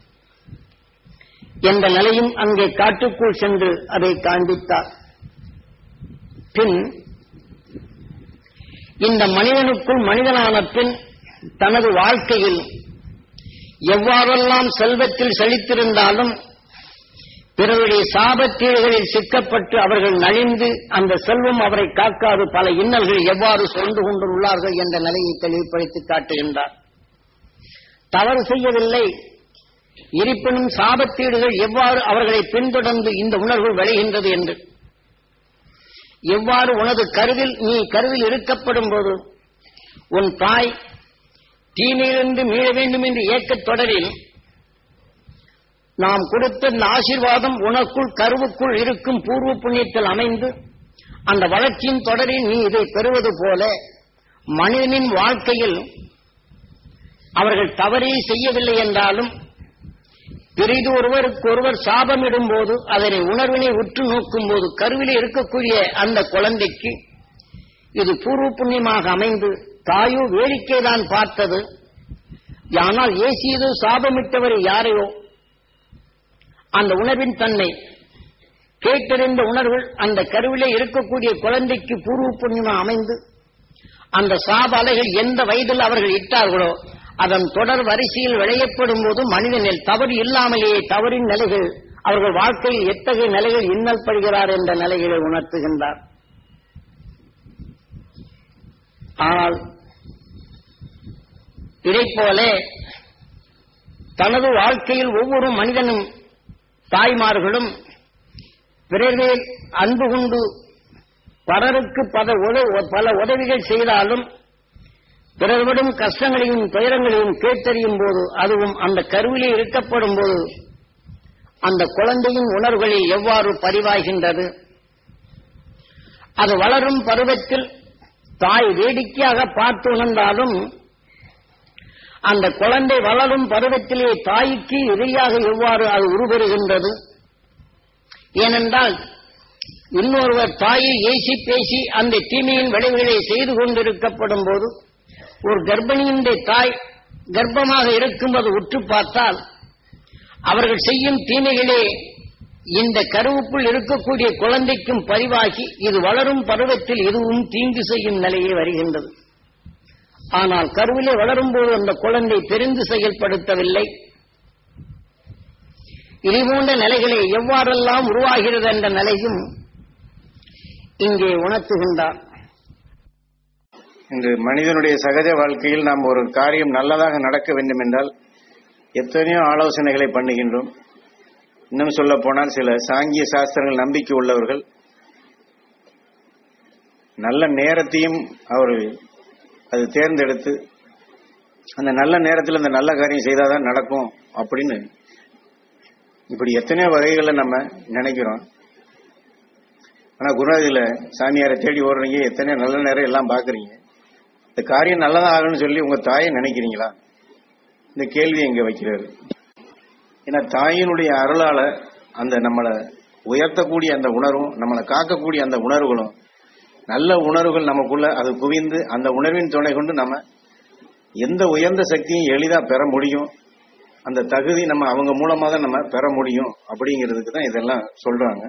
என்ற நிலையும் அங்கே காட்டுக்குள் சென்று அதை காண்பித்தார் பின் இந்த மனிதனுக்குள் மனிதனான பின் தனது வாழ்க்கையில் எவ்வாறெல்லாம் செல்வத்தில் செழித்திருந்தாலும் பிறருடைய சாபத்தீடுகளில் சிக்கப்பட்டு அவர்கள் நலிந்து அந்த செல்வம் அவரை காக்காது பல இன்னல்கள் எவ்வாறு சொல்ந்து கொண்டுள்ளார்கள் என்ற நிலையை தெளிவுபடுத்தி காட்டுகின்றார் தவறு செய்யவில்லை இருப்பினும் சாபத்தீடுகள் எவ்வாறு அவர்களை பின்தொடர்ந்து இந்த உணர்வு விளைகின்றது என்று எவ்வாறு உனது கருவில் நீ கருவில் இருக்கப்படும் போது உன் தாய் தீமையிலிருந்து மீள வேண்டும் என்று ஏக்கத் தொடரில் நாம் கொடுத்த இந்த ஆசீர்வாதம் உனக்குள் கருவுக்குள் இருக்கும் பூர்வ புண்ணியத்தில் அமைந்து அந்த வளர்ச்சியின் தொடரில் நீ இதை பெறுவது போல மனிதனின் வாழ்க்கையில் அவர்கள் தவறே செய்யவில்லை என்றாலும் பிரிது ஒருவருக்கு ஒருவர் சாபமிடும் போது அதனை உணர்வினை உற்று நோக்கும் போது கருவிலே இருக்கக்கூடிய அந்த குழந்தைக்கு இது பூர்வ புண்ணியமாக அமைந்து தாயோ வேடிக்கைதான் பார்த்தது ஆனால் ஏசியதோ சாபமிட்டவர் யாரையோ அந்த உணர்வின் தன்மை கேட்டறிந்த உணர்வுகள் அந்த கருவிலே இருக்கக்கூடிய குழந்தைக்கு பூர்வ புண்ணியமாக அமைந்து அந்த சாப அலைகள் எந்த வயதில் அவர்கள் இட்டார்களோ அதன் தொடர் வரிசையில் விளையப்படும் போது மனிதனில் தவறு இல்லாமலேயே தவறின் நிலைகள் அவர்கள் வாழ்க்கையில் எத்தகைய நிலைகள் இன்னல் படுகிறார் என்ற நிலைகளை உணர்த்துகின்றார் ஆனால் இதைப்போல தனது வாழ்க்கையில் ஒவ்வொரு மனிதனும் தாய்மார்களும் பிறரில் அன்பு கொண்டு பலருக்கு பல உத- பல உதவிகள் செய்தாலும் பிறர்படும் கஷ்டங்களையும் துயரங்களையும் கேட்டறியும் போது அதுவும் அந்த கருவிலே இருக்கப்படும் போது அந்த குழந்தையின் உணர்வுகளில் எவ்வாறு பதிவாகின்றது அது வளரும் பருவத்தில் தாய் வேடிக்கையாக பார்த்து உணர்ந்தாலும் அந்த குழந்தை வளரும் பருவத்திலே தாய்க்கு எதிரியாக எவ்வாறு அது உருவருகின்றது ஏனென்றால் இன்னொருவர் தாயை ஏசி பேசி அந்த தீமையின் விளைவுகளை செய்து கொண்டிருக்கப்படும் போது ஒரு கர்ப்பிணியினுடைய தாய் கர்ப்பமாக இருக்கும்போது உற்று பார்த்தால் அவர்கள் செய்யும் தீமைகளே இந்த கருவுக்குள் இருக்கக்கூடிய குழந்தைக்கும் பதிவாகி இது வளரும் பருவத்தில் இதுவும் தீங்கு செய்யும் நிலையே வருகின்றது ஆனால் கருவிலே வளரும் போது அந்த குழந்தை தெரிந்து செயல்படுத்தவில்லை இதுபோன்ற நிலைகளை எவ்வாறெல்லாம் உருவாகிறது என்ற நிலையும் இங்கே உணர்த்துகின்றார் இன்று மனிதனுடைய சகஜ வாழ்க்கையில் நாம் ஒரு காரியம் நல்லதாக நடக்க வேண்டும் என்றால் எத்தனையோ ஆலோசனைகளை பண்ணுகின்றோம் இன்னும் சொல்ல போனால் சில சாங்கிய சாஸ்திரங்கள் நம்பிக்கை உள்ளவர்கள் நல்ல நேரத்தையும் அவர் அது தேர்ந்தெடுத்து அந்த நல்ல நேரத்தில் அந்த நல்ல காரியம் செய்தாதான் நடக்கும் அப்படின்னு இப்படி எத்தனையோ வகைகளில் நம்ம நினைக்கிறோம் ஆனா குருநாதியில சாமியாரை தேடி ஓடுறீங்க எத்தனையோ நல்ல நேரம் எல்லாம் பாக்குறீங்க இந்த காரியம் நல்லதா ஆகணும்னு சொல்லி உங்க தாயை நினைக்கிறீங்களா இந்த கேள்வி இங்க வைக்கிறாரு ஏன்னா தாயினுடைய அருளால அந்த நம்மளை உயர்த்தக்கூடிய அந்த உணர்வும் நம்மளை காக்கக்கூடிய அந்த உணர்வுகளும் நல்ல உணர்வுகள் நமக்குள்ள அது குவிந்து அந்த உணர்வின் துணை கொண்டு நம்ம எந்த உயர்ந்த சக்தியும் எளிதா பெற முடியும் அந்த தகுதி நம்ம அவங்க மூலமா தான் நம்ம பெற முடியும் அப்படிங்கிறதுக்கு தான் இதெல்லாம் சொல்றாங்க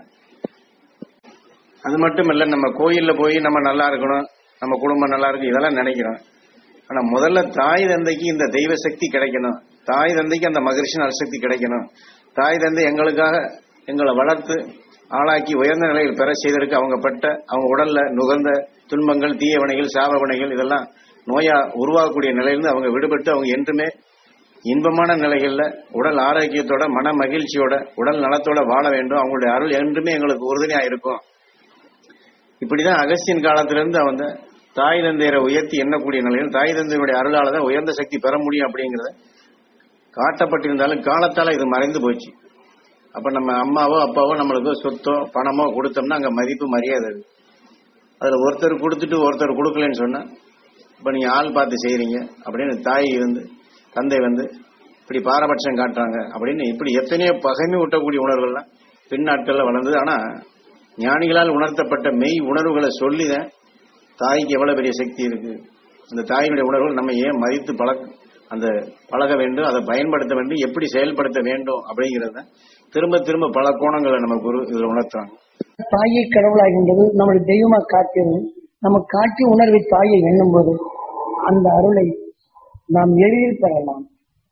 அது மட்டும் இல்ல நம்ம கோயில்ல போய் நம்ம நல்லா இருக்கணும் நம்ம குடும்பம் நல்லா இருக்கும் இதெல்லாம் நினைக்கிறோம் ஆனா முதல்ல தாய் தந்தைக்கு இந்த தெய்வ சக்தி கிடைக்கணும் தாய் தந்தைக்கு அந்த மகிழ்ச்சி சக்தி கிடைக்கணும் தாய் தந்தை எங்களுக்காக எங்களை வளர்த்து ஆளாக்கி உயர்ந்த நிலையில் பெற செய்ததற்கு அவங்க பட்ட அவங்க உடல்ல நுகர்ந்த துன்பங்கள் தீய வினைகள் சாப வினைகள் இதெல்லாம் நோயா உருவாகக்கூடிய நிலையிலிருந்து அவங்க விடுபட்டு அவங்க என்றுமே இன்பமான நிலைகள்ல உடல் ஆரோக்கியத்தோட மன மகிழ்ச்சியோட உடல் நலத்தோட வாழ வேண்டும் அவங்களுடைய அருள் என்றுமே எங்களுக்கு உறுதுணையா இருக்கும் இப்படிதான் அகஸ்தியன் காலத்திலிருந்து அவங்க தாய் தந்தையரை உயர்த்தி எண்ணக்கூடிய நிலையில் தாய் தந்தையுடைய அருளால தான் உயர்ந்த சக்தி பெற முடியும் அப்படிங்கறத காட்டப்பட்டிருந்தாலும் காலத்தால இது மறைந்து போச்சு அப்ப நம்ம அம்மாவோ அப்பாவோ நம்மளுக்கு சொத்தோ பணமோ கொடுத்தோம்னா அங்க மதிப்பு மரியாதை இருக்கு அதுல ஒருத்தர் கொடுத்துட்டு ஒருத்தர் கொடுக்கலன்னு சொன்னா இப்ப நீங்க ஆள் பார்த்து செய்யறீங்க அப்படின்னு தாய் வந்து தந்தை வந்து இப்படி பாரபட்சம் காட்டுறாங்க அப்படின்னு இப்படி எத்தனையோ பகைமை ஊட்டக்கூடிய உணர்வுகள்லாம் பின் நாட்கள்ல வளர்ந்தது ஆனா ஞானிகளால் உணர்த்தப்பட்ட மெய் உணர்வுகளை சொல்லிதான் தாய்க்கு எவ்வளவு பெரிய சக்தி இருக்கு அந்த தாயினுடைய உணர்வுகள் நம்ம ஏன் மதித்து பழக அந்த பழக வேண்டும் அதை பயன்படுத்த வேண்டும் எப்படி செயல்படுத்த வேண்டும் அப்படிங்கறத திரும்ப திரும்ப பல கோணங்களை நம்ம குரு இதுல உணர்த்துறாங்க தாயை கடவுளாகின்றது நம்முடைய தெய்வமா காட்டியது நம்ம காட்டிய உணர்வை தாயை எண்ணும் போது அந்த அருளை நாம் எளிதில் பெறலாம்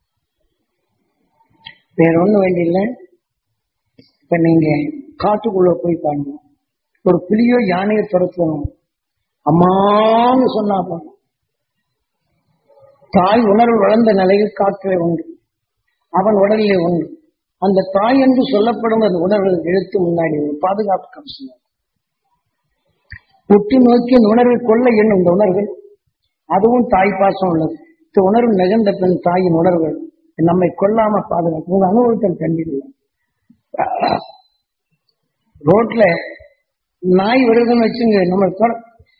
வேற ஒண்ணும் வேண்டியில்லை இப்ப நீங்க காட்டுக்குள்ள போய் பாருங்க ஒரு புலியோ யானையோ துரத்தணும் அம்மான்னு சொன்னா போதும். தாய் உணர்வு வளர்ந்த நிலையில் காற்றிலே உண்டு அவன் உடலிலே உண்டு அந்த தாய் என்று சொல்லப்படும் அந்த உணர்வு எழுத்து முன்னாடி ஒரு பாதுகாப்பு கவசம் உற்று நோக்கி அந்த உணர்வை கொள்ள எண்ணும் இந்த உணர்வு அதுவும் தாய் பாசம் உள்ளது இந்த உணர்வு நிகழ்ந்த பின் தாயின் உணர்வு நம்மை கொல்லாம பாதுகாக்கும் உங்க அனுபவத்தில் கண்டிருந்தேன் ரோட்ல நாய் வருதுன்னு வச்சுங்க நம்ம தொட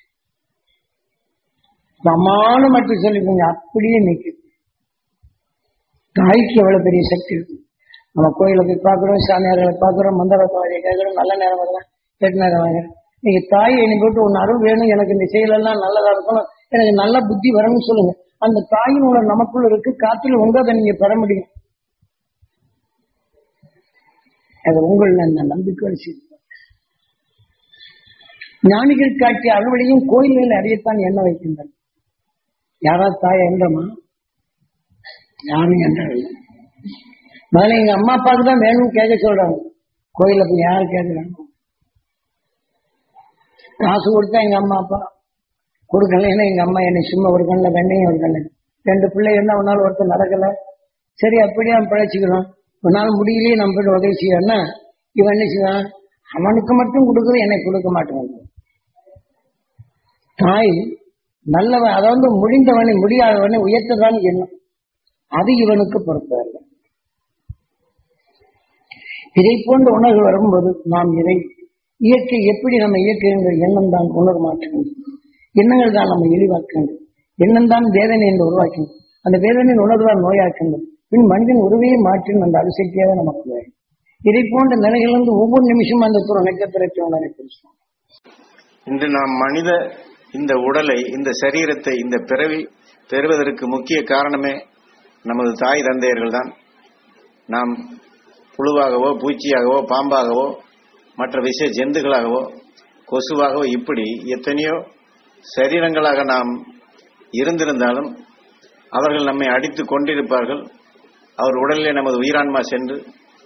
சமான மட்டும் சொல்லிக்கோங்க அப்படியே நிக்குது தாய்க்கு எவ்வளவு பெரிய சக்தி இருக்கு நம்ம கோயில போய் பார்க்கிறோம் சாமியார்களை பார்க்கிறோம் மந்திரவாதியை கேட்கிறோம் நல்ல நேரம் வரலாம் கெட்ட நேரம் வாங்குறோம் நீங்க தாயை என்னை போட்டு ஒன்னு அருள் வேணும் எனக்கு இந்த செயலெல்லாம் நல்லதா இருக்கணும் எனக்கு நல்ல புத்தி வரணும்னு சொல்லுங்க அந்த தாயின் உணர்வு நமக்குள்ள இருக்கு காத்துல உங்க அதை நீங்க பெற முடியும் அது உங்கள் அந்த நம்பிக்கை செய்யும் ஞானிகள் காட்டிய அறுவடையும் கோயில்களில் அறியத்தான் என்ன வைக்கின்றன யாராவது தாய் என்றமா யாரும் என்றவில்லை முதல்ல எங்க அம்மா அப்பாவுக்கு தான் வேணும்னு கேட்க சொல்றாங்க கோயில போய் யாரு கேட்கிறாங்க காசு கொடுத்தா எங்க அம்மா அப்பா கொடுக்கலைன்னா எங்க அம்மா என்னை சும்மா ஒரு கண்ணில் வெண்ணையும் ஒரு கண்ணு ரெண்டு பிள்ளை இருந்தா ஒரு நாள் ஒருத்தர் நடக்கல சரி அப்படியே அவன் பிழைச்சிக்கிறோம் ஒரு நாள் முடியலையே நம்ம போய் உதவி செய்யறோம்னா இவன் என்ன செய்வான் அவனுக்கு மட்டும் கொடுக்குறது என்னை கொடுக்க மாட்டேன் தாய் நல்லவன் அதாவது முடிந்தவனை முடியாதவனை உயர்த்ததான் எண்ணம் அது இவனுக்கு பொறுப்பு அல்ல இதை போன்ற உணர்வு வரும்போது நாம் இதை இயற்கை எப்படி நம்ம இயக்குகின்ற எண்ணம் தான் உணர்வு மாற்றுகின்றது எண்ணங்கள் தான் நம்ம இழிவாக்குகின்றது எண்ணம் தான் வேதனை என்று உருவாக்கின்றது அந்த வேதனையின் உணர்வு தான் நோயாக்கின்றது பின் மனிதன் உருவையை மாற்றும் அந்த அரிசக்தியாக நமக்கு வேண்டும் இதை போன்ற நிலைகளிலிருந்து ஒவ்வொரு நிமிஷமும் அந்த துறை நட்சத்திரத்தை உணரை பேசுவோம் இன்று நாம் மனித இந்த உடலை இந்த சரீரத்தை இந்த பிறவி பெறுவதற்கு முக்கிய காரணமே நமது தாய் தந்தையர்கள் தான் நாம் புழுவாகவோ பூச்சியாகவோ பாம்பாகவோ மற்ற விஷ ஜந்துக்களாகவோ கொசுவாகவோ இப்படி எத்தனையோ சரீரங்களாக நாம் இருந்திருந்தாலும் அவர்கள் நம்மை அடித்து கொண்டிருப்பார்கள் அவர் உடலிலே நமது உயிரான்மா சென்று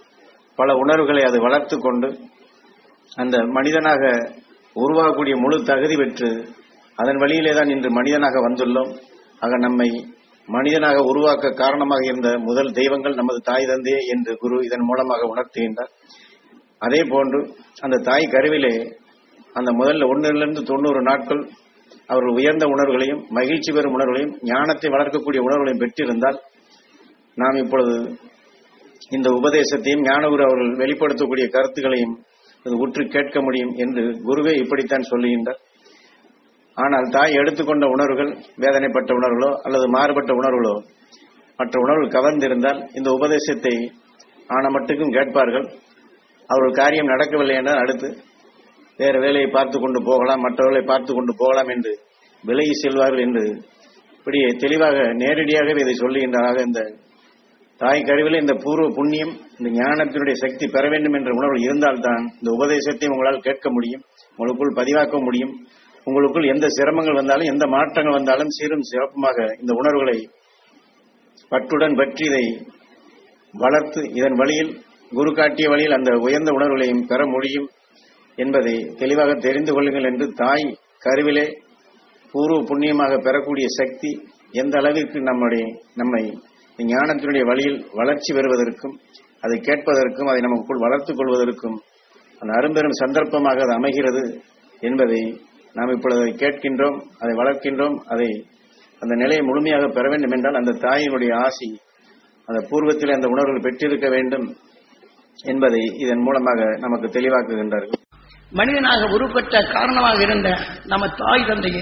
பல உணர்வுகளை அது வளர்த்து கொண்டு அந்த மனிதனாக உருவாகக்கூடிய முழு தகுதி பெற்று அதன் வழியிலே தான் இன்று மனிதனாக வந்துள்ளோம் ஆக நம்மை மனிதனாக உருவாக்க காரணமாக இருந்த முதல் தெய்வங்கள் நமது தாய் தந்தையே என்று குரு இதன் மூலமாக உணர்த்துகின்றார் அதே போன்று அந்த தாய் கருவிலே அந்த முதல்ல ஒன்றிலிருந்து தொண்ணூறு நாட்கள் அவர்கள் உயர்ந்த உணர்வுகளையும் மகிழ்ச்சி பெறும் உணர்வுகளையும் ஞானத்தை வளர்க்கக்கூடிய உணர்வுகளையும் பெற்றிருந்தால் நாம் இப்பொழுது இந்த உபதேசத்தையும் ஞானகுரு அவர்கள் வெளிப்படுத்தக்கூடிய கருத்துக்களையும் அது உற்று கேட்க முடியும் என்று குருவே இப்படித்தான் சொல்லுகின்றார் ஆனால் தாய் எடுத்துக்கொண்ட உணர்வுகள் வேதனைப்பட்ட உணர்வுகளோ அல்லது மாறுபட்ட உணர்வுகளோ மற்ற உணர்வுகள் கவர்ந்திருந்தால் இந்த உபதேசத்தை ஆன மட்டுக்கும் கேட்பார்கள் அவர்கள் காரியம் நடக்கவில்லை என்றால் அடுத்து வேறு வேலையை பார்த்து கொண்டு போகலாம் மற்றவர்களை பார்த்து கொண்டு போகலாம் என்று விலகி செல்வார்கள் என்று இப்படி தெளிவாக நேரடியாகவே இதை சொல்லுகின்றாக இந்த தாய் கருவில இந்த பூர்வ புண்ணியம் இந்த ஞானத்தினுடைய சக்தி பெற வேண்டும் என்ற உணர்வு இருந்தால்தான் இந்த உபதேசத்தை உங்களால் கேட்க முடியும் உங்களுக்குள் பதிவாக்க முடியும் உங்களுக்குள் எந்த சிரமங்கள் வந்தாலும் எந்த மாற்றங்கள் வந்தாலும் சீரும் சிறப்புமாக இந்த உணர்வுகளை பற்றுடன் பற்றி இதை வளர்த்து இதன் வழியில் குரு காட்டிய வழியில் அந்த உயர்ந்த உணர்வுகளையும் பெற முடியும் என்பதை தெளிவாக தெரிந்து கொள்ளுங்கள் என்று தாய் கருவிலே பூர்வ புண்ணியமாக பெறக்கூடிய சக்தி எந்த அளவிற்கு நம்முடைய நம்மை ஞானத்தினுடைய வழியில் வளர்ச்சி பெறுவதற்கும் அதை கேட்பதற்கும் அதை நமக்குள் வளர்த்துக் கொள்வதற்கும் அந்த அரும்பெரும் சந்தர்ப்பமாக அது அமைகிறது என்பதை நாம் இப்பொழுது அதை கேட்கின்றோம் அதை வளர்க்கின்றோம் அதை அந்த நிலையை முழுமையாக பெற வேண்டும் என்றால் அந்த தாயினுடைய ஆசி அந்த பூர்வத்தில் அந்த உணர்வுகள் பெற்றிருக்க வேண்டும் என்பதை இதன் மூலமாக நமக்கு தெளிவாக்குகின்றார்கள் மனிதனாக உருப்பட்ட காரணமாக இருந்த நம்ம தாய் தந்தையை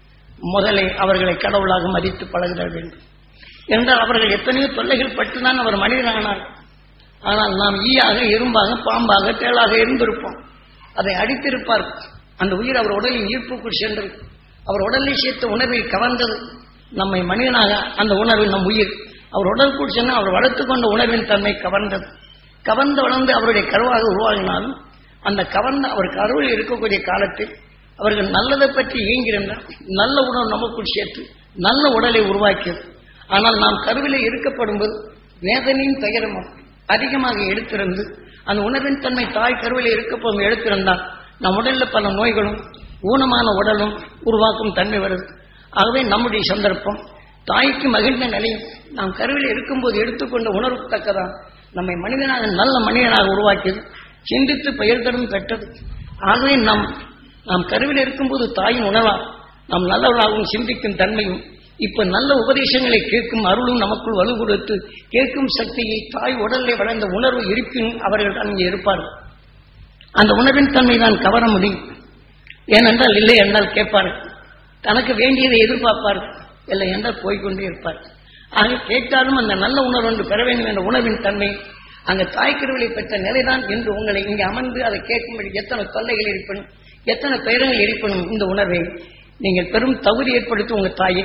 முதலே அவர்களை கடவுளாக மதித்து பழகுதல் வேண்டும் என்றால் அவர்கள் எத்தனையோ தொல்லைகள் பட்டுதான் அவர் மனிதனானார் ஆனால் நாம் ஈயாக இரும்பாக பாம்பாக தேளாக இருந்திருப்போம் அதை அடித்திருப்பார் அந்த உயிர் அவர் உடலின் ஈர்ப்புக்குள் சென்றது அவர் உடலில் சேர்த்த உணர்வை கவர்ந்தது நம்மை மனிதனாக அந்த உணர்வு நம் உயிர் அவர் உடலுக்குள் சென்று அவர் வளர்த்துக் கொண்ட உணர்வின் தன்மை கவர்ந்தது கவர்ந்து வளர்ந்து அவருடைய கருவாக உருவாகினாலும் அந்த கவர்ந்த அவர் கருவில் இருக்கக்கூடிய காலத்தில் அவர்கள் நல்லதை பற்றி இயங்கியிருந்தார் நல்ல உணவு நமக்குள் சேர்த்து நல்ல உடலை உருவாக்கியது ஆனால் நாம் கருவிலே இருக்கப்படும்போது வேதனையும் துயரமும் அதிகமாக எடுத்திருந்து அந்த உணர்வின் தன்மை தாய் கருவிலே இருக்கப்படும் எடுத்திருந்தால் நம் உடலில் பல நோய்களும் ஊனமான உடலும் உருவாக்கும் தன்மை வருது ஆகவே நம்முடைய சந்தர்ப்பம் தாய்க்கு மகிழ்ந்த நிலையும் நாம் கருவில் இருக்கும்போது எடுத்துக்கொண்ட உணர்வு தக்கதான் நம்மை மனிதனாக நல்ல மனிதனாக உருவாக்கியது சிந்தித்து பெயர் தரும் பெற்றது ஆகவே நாம் நாம் கருவில் இருக்கும்போது தாயின் உணவா நாம் நல்லவர்களாகவும் சிந்திக்கும் தன்மையும் இப்ப நல்ல உபதேசங்களை கேட்கும் அருளும் நமக்குள் வலு கொடுத்து கேட்கும் சக்தியை தாய் உடலிலே வளர்ந்த உணர்வு இருப்பினும் அவர்கள் அங்கே இருப்பார்கள் அந்த உணர்வின் தன்மை தான் கவர முடியும் ஏனென்றால் இல்லை என்றால் கேட்பார்கள் தனக்கு வேண்டியதை எதிர்பார்ப்பார்கள் இல்லை என்றால் போய்கொண்டே இருப்பார் ஆக கேட்டாலும் அந்த நல்ல உணர்வு ஒன்று பெற வேண்டும் என்ற உணர்வின் தன்மை அங்க தாய்க்கருவிலை பெற்ற நிலைதான் என்று உங்களை இங்கே அமர்ந்து அதை கேட்கும்படி எத்தனை தொல்லைகள் இருப்பினும் எத்தனை பெயரங்கள் இருப்பினும் இந்த உணர்வை நீங்கள் பெரும் தகுதி ஏற்படுத்தி உங்க தாயை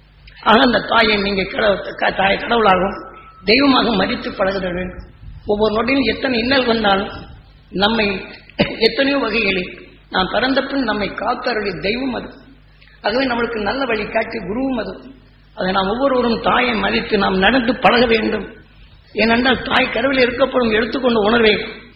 ஆக அந்த தாயை நீங்க கடவுள் தாய் கடவுளாகவும் தெய்வமாக மதித்து பழகுதல் வேண்டும் ஒவ்வொரு நொடியும் எத்தனை இன்னல் வந்தாலும் நம்மை எத்தனையோ வகைகளில் நாம் பிறந்த பின் நம்மை காத்தருடைய தெய்வம் அது ஆகவே நம்மளுக்கு நல்ல வழி காட்டி குருவும் அது அதை நாம் ஒவ்வொருவரும் தாயை மதித்து நாம் நடந்து பழக வேண்டும் ஏனென்றால் தாய் கருவில் இருக்கப்படும் எடுத்துக்கொண்ட உணர்வை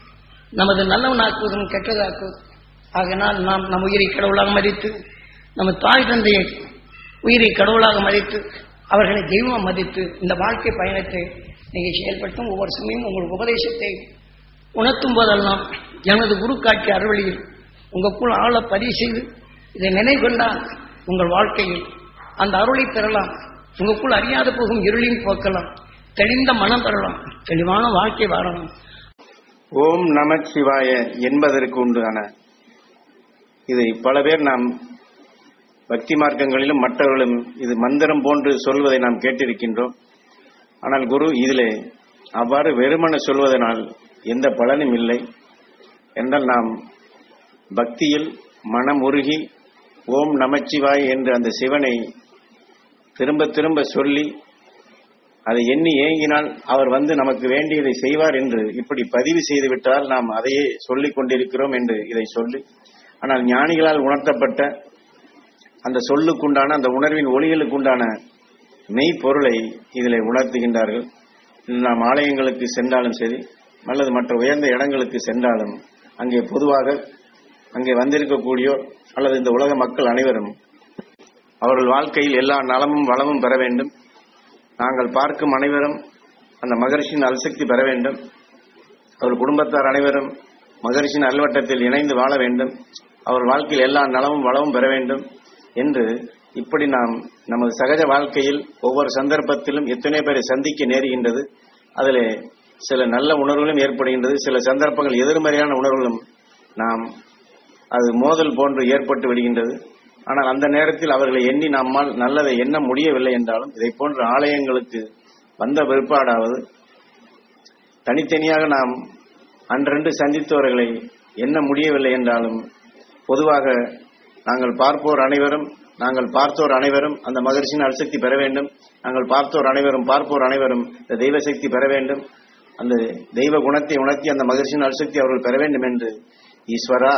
நமது நல்லவனாக்குவதும் கெட்டதாக்குவது ஆகையினால் நாம் நம் உயிரை கடவுளாக மதித்து நம்ம தாய் தந்தையை உயிரை கடவுளாக மதித்து அவர்களை தெய்வமாக மதித்து இந்த வாழ்க்கை பயணத்தை நீங்கள் செயல்படுத்தும் ஒவ்வொரு சமயம் உங்கள் உபதேசத்தை உணர்த்தும் போதெல்லாம் எனது குரு காட்சி அறுவழியில் உங்களுக்குள் ஆழ பதிவு செய்து இதை நினைவு கொண்டால் உங்கள் வாழ்க்கையில் அந்த அருளை பெறலாம் உங்களுக்குள் அறியாத போகும் இருளையும் போக்கலாம் தெளிந்த மனம் பெறலாம் தெளிவான வாழ்க்கை வாழலாம் ஓம் நமச்சிவாய என்பதற்கு உண்டான இதை பல பேர் நாம் பக்தி மார்க்கங்களிலும் மற்றவர்களும் இது மந்திரம் போன்று சொல்வதை நாம் கேட்டிருக்கின்றோம் ஆனால் குரு இதிலே அவ்வாறு வெறுமன சொல்வதனால் எந்த பலனும் இல்லை என்றால் நாம் பக்தியில் மனம் உருகி ஓம் நமச்சிவாய் என்று அந்த சிவனை திரும்ப திரும்ப சொல்லி அதை எண்ணி ஏங்கினால் அவர் வந்து நமக்கு வேண்டியதை செய்வார் என்று இப்படி பதிவு செய்துவிட்டால் நாம் அதையே சொல்லிக் கொண்டிருக்கிறோம் என்று இதை சொல்லி ஆனால் ஞானிகளால் உணர்த்தப்பட்ட அந்த சொல்லுக்குண்டான அந்த உணர்வின் ஒளிகளுக்குண்டான மெய்ப்பொருளை இதில் உணர்த்துகின்றார்கள் நாம் ஆலயங்களுக்கு சென்றாலும் சரி அல்லது மற்ற உயர்ந்த இடங்களுக்கு சென்றாலும் அங்கே பொதுவாக அங்கே வந்திருக்கக்கூடியோர் அல்லது இந்த உலக மக்கள் அனைவரும் அவர்கள் வாழ்க்கையில் எல்லா நலமும் வளமும் பெற வேண்டும் நாங்கள் பார்க்கும் அனைவரும் அந்த மகரிஷியின் அல்சக்தி பெற வேண்டும் அவர் குடும்பத்தார் அனைவரும் மகரிஷியின் அல்வட்டத்தில் இணைந்து வாழ வேண்டும் அவர் வாழ்க்கையில் எல்லா நலமும் வளமும் பெற வேண்டும் என்று இப்படி நாம் நமது சகஜ வாழ்க்கையில் ஒவ்வொரு சந்தர்ப்பத்திலும் எத்தனை பேரை சந்திக்க நேருகின்றது அதில் சில நல்ல உணர்வுகளும் ஏற்படுகின்றது சில சந்தர்ப்பங்கள் எதிர்மறையான உணர்வுகளும் நாம் அது மோதல் போன்று ஏற்பட்டு விடுகின்றது ஆனால் அந்த நேரத்தில் அவர்களை எண்ணி நம்மால் நல்லதை எண்ண முடியவில்லை என்றாலும் இதை போன்ற ஆலயங்களுக்கு வந்த பிற்பாடாவது தனித்தனியாக நாம் அன்றன்று சந்தித்தவர்களை எண்ண முடியவில்லை என்றாலும் பொதுவாக நாங்கள் பார்ப்போர் அனைவரும் நாங்கள் பார்த்தோர் அனைவரும் அந்த மகர்ஷியின் அல்சக்தி பெற வேண்டும் நாங்கள் பார்த்தோர் அனைவரும் பார்ப்போர் அனைவரும் இந்த தெய்வ சக்தி பெற வேண்டும் அந்த தெய்வ குணத்தை உணர்த்தி அந்த மகர்ஷியின் அல்சக்தி அவர்கள் பெற வேண்டும் என்று ஈஸ்வரா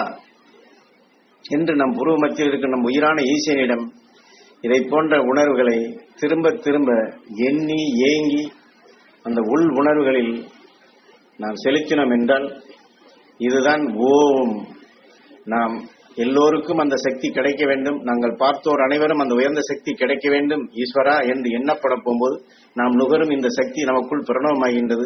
என்று நம் புருவ மத்தியில் இருக்கும் நம் உயிரான ஈசனிடம் இதை போன்ற உணர்வுகளை திரும்ப திரும்ப எண்ணி ஏங்கி அந்த உள் உணர்வுகளில் நாம் செலுத்தினோம் என்றால் இதுதான் ஓம் நாம் எல்லோருக்கும் அந்த சக்தி கிடைக்க வேண்டும் நாங்கள் பார்த்தோர் அனைவரும் அந்த உயர்ந்த சக்தி கிடைக்க வேண்டும் ஈஸ்வரா என்று எண்ணப்பட போகும்போது நாம் நுகரும் இந்த சக்தி நமக்குள் பிரணவமாகின்றது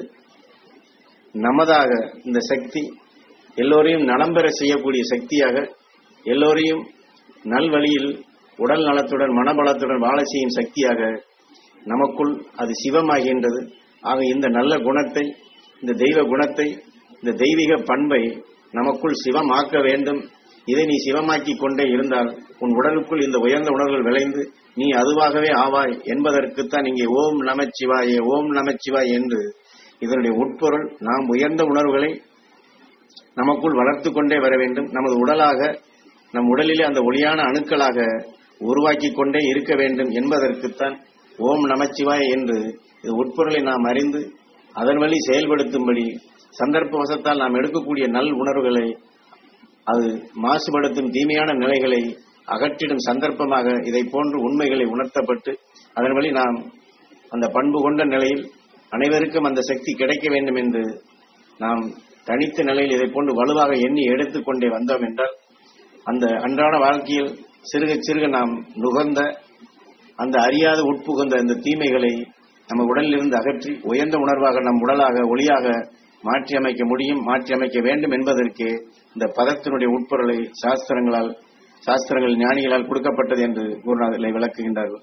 நமதாக இந்த சக்தி எல்லோரையும் நலம் பெற செய்யக்கூடிய சக்தியாக எல்லோரையும் நல்வழியில் உடல் நலத்துடன் மனபலத்துடன் வாழ செய்யும் சக்தியாக நமக்குள் அது சிவமாகின்றது ஆக இந்த நல்ல குணத்தை இந்த தெய்வ குணத்தை இந்த தெய்வீக பண்பை நமக்குள் சிவமாக்க வேண்டும் இதை நீ சிவமாக்கி கொண்டே இருந்தால் உன் உடலுக்குள் இந்த உயர்ந்த உணர்வுகள் விளைந்து நீ அதுவாகவே ஆவாய் என்பதற்குத்தான் இங்கே ஓம் நமச்சிவாயே ஓம் நமச்சிவாய் என்று இதனுடைய உட்பொருள் நாம் உயர்ந்த உணர்வுகளை நமக்குள் வளர்த்து கொண்டே வர வேண்டும் நமது உடலாக நம் உடலிலே அந்த ஒளியான அணுக்களாக உருவாக்கி கொண்டே இருக்க வேண்டும் என்பதற்குத்தான் ஓம் நமச்சிவாய் என்று இது உட்பொருளை நாம் அறிந்து அதன் வழி செயல்படுத்தும்படி சந்தர்ப்ப வசத்தால் நாம் எடுக்கக்கூடிய நல் உணர்வுகளை அது மாசுபடுத்தும் தீமையான நிலைகளை அகற்றிடும் சந்தர்ப்பமாக இதை போன்று உண்மைகளை உணர்த்தப்பட்டு அதன் வழி நாம் அந்த பண்பு கொண்ட நிலையில் அனைவருக்கும் அந்த சக்தி கிடைக்க வேண்டும் என்று நாம் தனித்த நிலையில் இதை போன்று வலுவாக எண்ணி எடுத்துக்கொண்டே வந்தோம் என்றால் அந்த அன்றாட வாழ்க்கையில் சிறுக சிறுக நாம் நுகர்ந்த அந்த அறியாத உட்புகுந்த அந்த தீமைகளை நம்ம உடலிலிருந்து அகற்றி உயர்ந்த உணர்வாக நம் உடலாக ஒளியாக மாற்றி அமைக்க முடியும் மாற்றி அமைக்க வேண்டும் என்பதற்கு இந்த பதத்தினுடைய உட்பொருளை சாஸ்திரங்களால் சாஸ்திரங்கள் ஞானிகளால் கொடுக்கப்பட்டது என்று குருநாதர்களை விளக்குகின்றார்கள்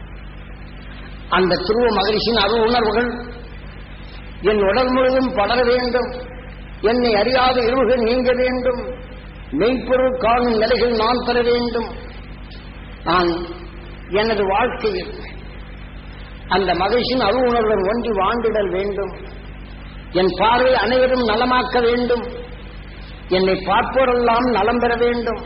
அந்த துருவ மகிழ்ச்சியின் அருள் உணர்வுகள் என் உடல் முழுவதும் படர வேண்டும் என்னை அறியாத இருள்கள் நீங்க வேண்டும் மெய்ப்பொருள் காணும் நிலைகள் நான் பெற வேண்டும் நான் எனது வாழ்க்கையில் அந்த மகிழ்ச்சியின் அருள் உணர்வுடன் ஒன்றி வாழ்ந்திடல் வேண்டும் என் பார்வை அனைவரும் நலமாக்க வேண்டும் என்னை பார்ப்போரெல்லாம் நலம் பெற வேண்டும்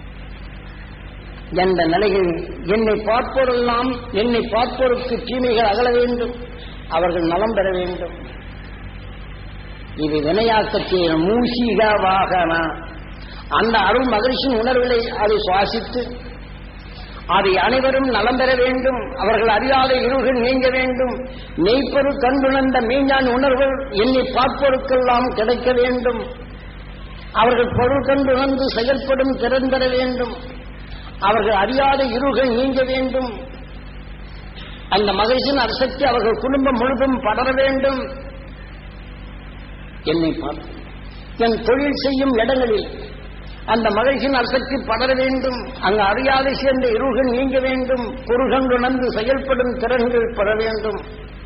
என்ற நிலையில் என்னை பார்ப்போரெல்லாம் என்னை பார்ப்போருக்கு தீமைகள் அகல வேண்டும் அவர்கள் நலம் பெற வேண்டும் இது வினையாக்கத்திய மூசிக வாகனா அந்த அருள் மகிழ்ச்சியின் உணர்வுகளை அதை சுவாசித்து அதை அனைவரும் நலம் பெற வேண்டும் அவர்கள் அறியாத இருள்கள் நீங்க வேண்டும் மெய்ப்பொருள் கண்டுணர்ந்த மெய்ஞான உணர்வுகள் என்னை பார்ப்போருக்கெல்லாம் கிடைக்க வேண்டும் அவர்கள் பொருள் கண்டு உணர்ந்து செயல்படும் திறன் பெற வேண்டும் அவர்கள் அறியாத இருள்கள் நீங்க வேண்டும் அந்த மகிழ்ச்சியின் அரசக்தி அவர்கள் குடும்பம் முழுதும் படர வேண்டும் என்னை பார்த்து என் தொழில் செய்யும் இடங்களில் அந்த மகிழ்ச்சியின் அசக்தி படர வேண்டும் அங்கு அறியாதை சேர்ந்த இருள்கள் நீங்க வேண்டும் பொருள்கள் உணர்ந்து செயல்படும் திறன்கள் பெற வேண்டும்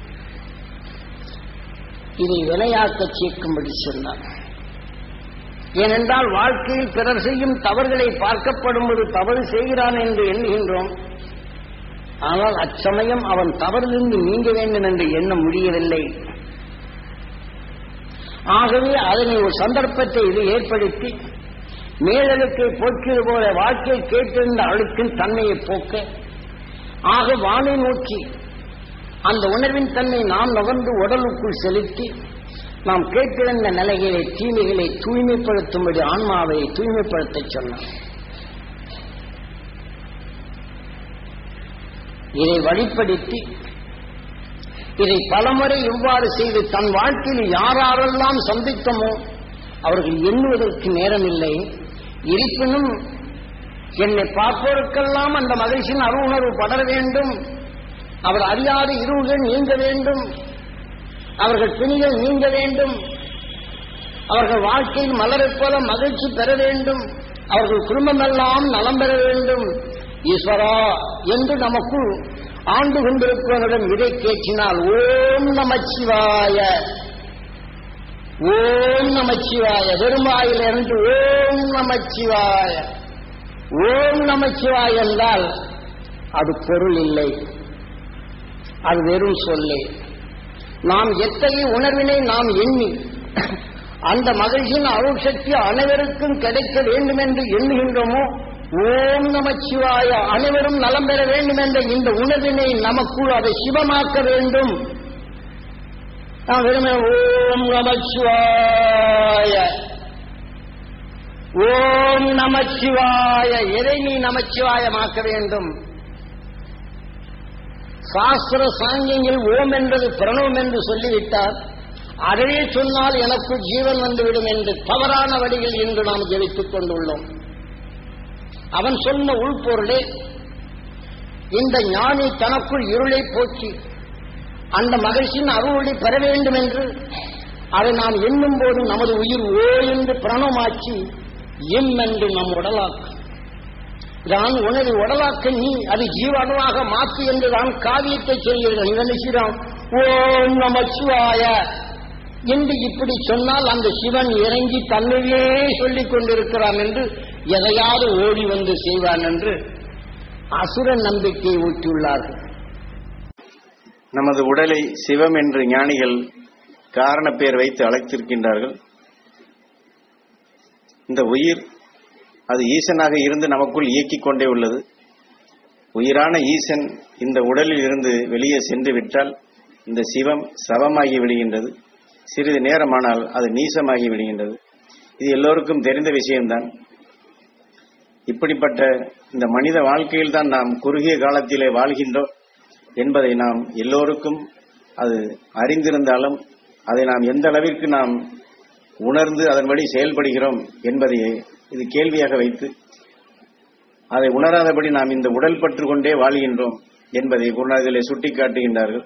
இதை வினையாக்க சேர்க்கும்படி சொன்னார் ஏனென்றால் வாழ்க்கையில் பிறர் செய்யும் தவறுகளை பார்க்கப்படும்போது தவறு செய்கிறான் என்று எண்ணுகின்றோம் ஆனால் அச்சமயம் அவன் தவறிலிருந்து நீங்க வேண்டும் என்று எண்ண முடியவில்லை ஆகவே அதனை ஒரு சந்தர்ப்பத்தை இது ஏற்படுத்தி மேலழுக்கை போக்கியது போல வாழ்க்கையில் கேட்டிருந்த அழுக்கின் தன்மையை போக்க ஆக வானை நோக்கி அந்த உணர்வின் தன்மை நாம் நகர்ந்து உடலுக்குள் செலுத்தி நாம் கேட்டிருந்த நிலைகளை தீமைகளை தூய்மைப்படுத்தும்படி ஆன்மாவை தூய்மைப்படுத்த சொன்னார் இதை வழிப்படுத்தி இதை பலமுறை இவ்வாறு செய்து தன் வாழ்க்கையில் யாரெல்லாம் சந்தித்தமோ அவர்கள் எண்ணுவதற்கு நேரமில்லை இருப்பினும் என்னை பார்ப்போருக்கெல்லாம் அந்த மகிழ்ச்சியின் அருணர்வு படர வேண்டும் அவர் அறியாத இருள்கள் நீங்க வேண்டும் அவர்கள் பிணிகள் நீங்க வேண்டும் அவர்கள் வாழ்க்கையில் மலரைப் போல மகிழ்ச்சி பெற வேண்டும் அவர்கள் குடும்பமெல்லாம் நலம் பெற வேண்டும் ஈஸ்வரா என்று நமக்குள் ஆண்டு கொண்டிருப்பவனிடம் இதை கேட்டினால் ஓம் நமச்சிவாய ஓம் நமச்சிவாய வெறுமாயிலிருந்து ஓம் நமச்சிவாய ஓம் நமச்சிவாய என்றால் அது பொருள் இல்லை அது வெறும் சொல்லே நாம் எத்தகைய உணர்வினை நாம் எண்ணி அந்த மகிழ்ச்சியின் அருள் சக்தி அனைவருக்கும் கிடைக்க வேண்டும் என்று எண்ணுகின்றோமோ ஓம் நமச்சிவாய அனைவரும் நலம் பெற வேண்டும் என்ற இந்த உணர்வினை நமக்குள் அதை சிவமாக்க வேண்டும் நாம் வெறுமே ஓம் நமச்சிவாய ஓம் நமச்சிவாய எதை நீ நமச்சிவாயமாக்க வேண்டும் சாஸ்திர சாங்கியங்கள் ஓம் என்பது பிரணவம் என்று சொல்லிவிட்டார் அதையே சொன்னால் எனக்கு ஜீவன் வந்துவிடும் என்று தவறான வழியில் இன்று நாம் ஜெபித்துக் கொண்டுள்ளோம் அவன் சொன்ன உள்பொருளே இந்த ஞானி தனக்குள் இருளை போக்கி அந்த மகிழ்ச்சியின் அருளை பெற வேண்டும் என்று அதை நாம் எண்ணும் போது நமது உயிர் ஓ என்று பிரணமாக்கி எம் என்று நம் உடலாக்கு தான் உனது உடலாக்க நீ அது ஜீவனுவாக மாற்று என்று தான் காவியத்தை சொல்கிறேன் இதனை சிவம் ஓம் நமச்சிவாய என்று இப்படி சொன்னால் அந்த சிவன் இறங்கி தன்னையே சொல்லிக் கொண்டிருக்கிறான் என்று எதையாவது ஓடி வந்து செய்வான் என்று அசுர நம்பிக்கை ஊட்டியுள்ளார்கள் நமது உடலை சிவம் என்று ஞானிகள் காரண பெயர் வைத்து அழைத்திருக்கின்றார்கள் இந்த உயிர் அது ஈசனாக இருந்து நமக்குள் இயக்கிக் கொண்டே உள்ளது உயிரான ஈசன் இந்த உடலில் இருந்து வெளியே சென்று விட்டால் இந்த சிவம் சவமாகி விடுகின்றது சிறிது நேரமானால் அது நீசமாகி விடுகின்றது இது எல்லோருக்கும் தெரிந்த விஷயம்தான் இப்படிப்பட்ட இந்த மனித வாழ்க்கையில் தான் நாம் குறுகிய காலத்திலே வாழ்கின்றோம் என்பதை நாம் எல்லோருக்கும் அது அறிந்திருந்தாலும் அதை நாம் எந்த அளவிற்கு நாம் உணர்ந்து அதன்படி செயல்படுகிறோம் என்பதை இது கேள்வியாக வைத்து அதை உணராதபடி நாம் இந்த உடல் பற்று கொண்டே வாழ்கின்றோம் என்பதை குருநாதிலே சுட்டிக்காட்டுகின்றார்கள்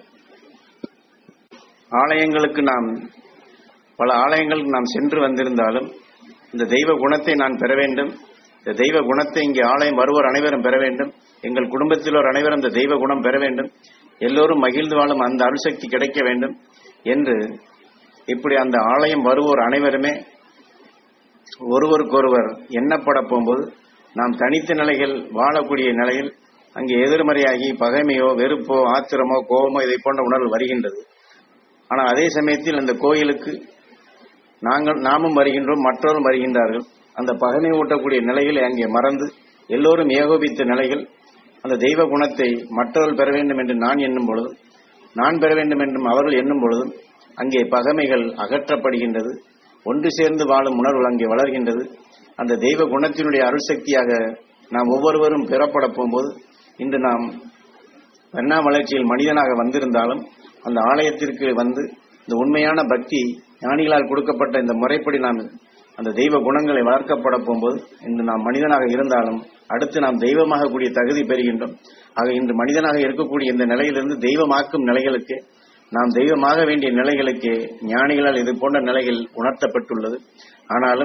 ஆலயங்களுக்கு நாம் பல ஆலயங்களுக்கு நாம் சென்று வந்திருந்தாலும் இந்த தெய்வ குணத்தை நான் பெற வேண்டும் இந்த தெய்வ குணத்தை இங்கே ஆலயம் வருவோர் அனைவரும் பெற வேண்டும் எங்கள் குடும்பத்திலோர் அனைவரும் இந்த தெய்வ குணம் பெற வேண்டும் எல்லோரும் மகிழ்ந்து வாழும் அந்த அருள்சக்தி கிடைக்க வேண்டும் என்று இப்படி அந்த ஆலயம் வருவோர் அனைவருமே ஒருவருக்கொருவர் எண்ணப்பட போகும்போது நாம் தனித்த நிலைகள் வாழக்கூடிய நிலையில் அங்கே எதிர்மறையாகி பகைமையோ வெறுப்போ ஆத்திரமோ கோபமோ இதை போன்ற உணர்வு வருகின்றது ஆனால் அதே சமயத்தில் அந்த கோயிலுக்கு நாங்கள் நாமும் வருகின்றோம் மற்றவரும் வருகின்றார்கள் அந்த பகைமை ஊட்டக்கூடிய நிலைகளை அங்கே மறந்து எல்லோரும் ஏகோபித்த நிலைகள் அந்த தெய்வ குணத்தை மற்றவர்கள் பெற வேண்டும் என்று நான் எண்ணும் பொழுதும் நான் பெற வேண்டும் என்றும் அவர்கள் எண்ணும் பொழுதும் அங்கே பகைமைகள் அகற்றப்படுகின்றது ஒன்று சேர்ந்து வாழும் உணர்வு அங்கே வளர்கின்றது அந்த தெய்வ குணத்தினுடைய அருள்சக்தியாக நாம் ஒவ்வொருவரும் பெறப்பட போகும்போது இன்று நாம் பெண்ணா வளர்ச்சியில் மனிதனாக வந்திருந்தாலும் அந்த ஆலயத்திற்கு வந்து இந்த உண்மையான பக்தி ஞானிகளால் கொடுக்கப்பட்ட இந்த முறைப்படி நாம் அந்த தெய்வ குணங்களை வளர்க்கப்பட போகும்போது இன்று நாம் மனிதனாக இருந்தாலும் அடுத்து நாம் தெய்வமாக கூடிய தகுதி பெறுகின்றோம் ஆக இன்று மனிதனாக இருக்கக்கூடிய இந்த நிலையிலிருந்து தெய்வமாக்கும் நிலைகளுக்கு நாம் தெய்வமாக வேண்டிய நிலைகளுக்கு ஞானிகளால் இது போன்ற நிலைகள் உணர்த்தப்பட்டுள்ளது ஆனாலும்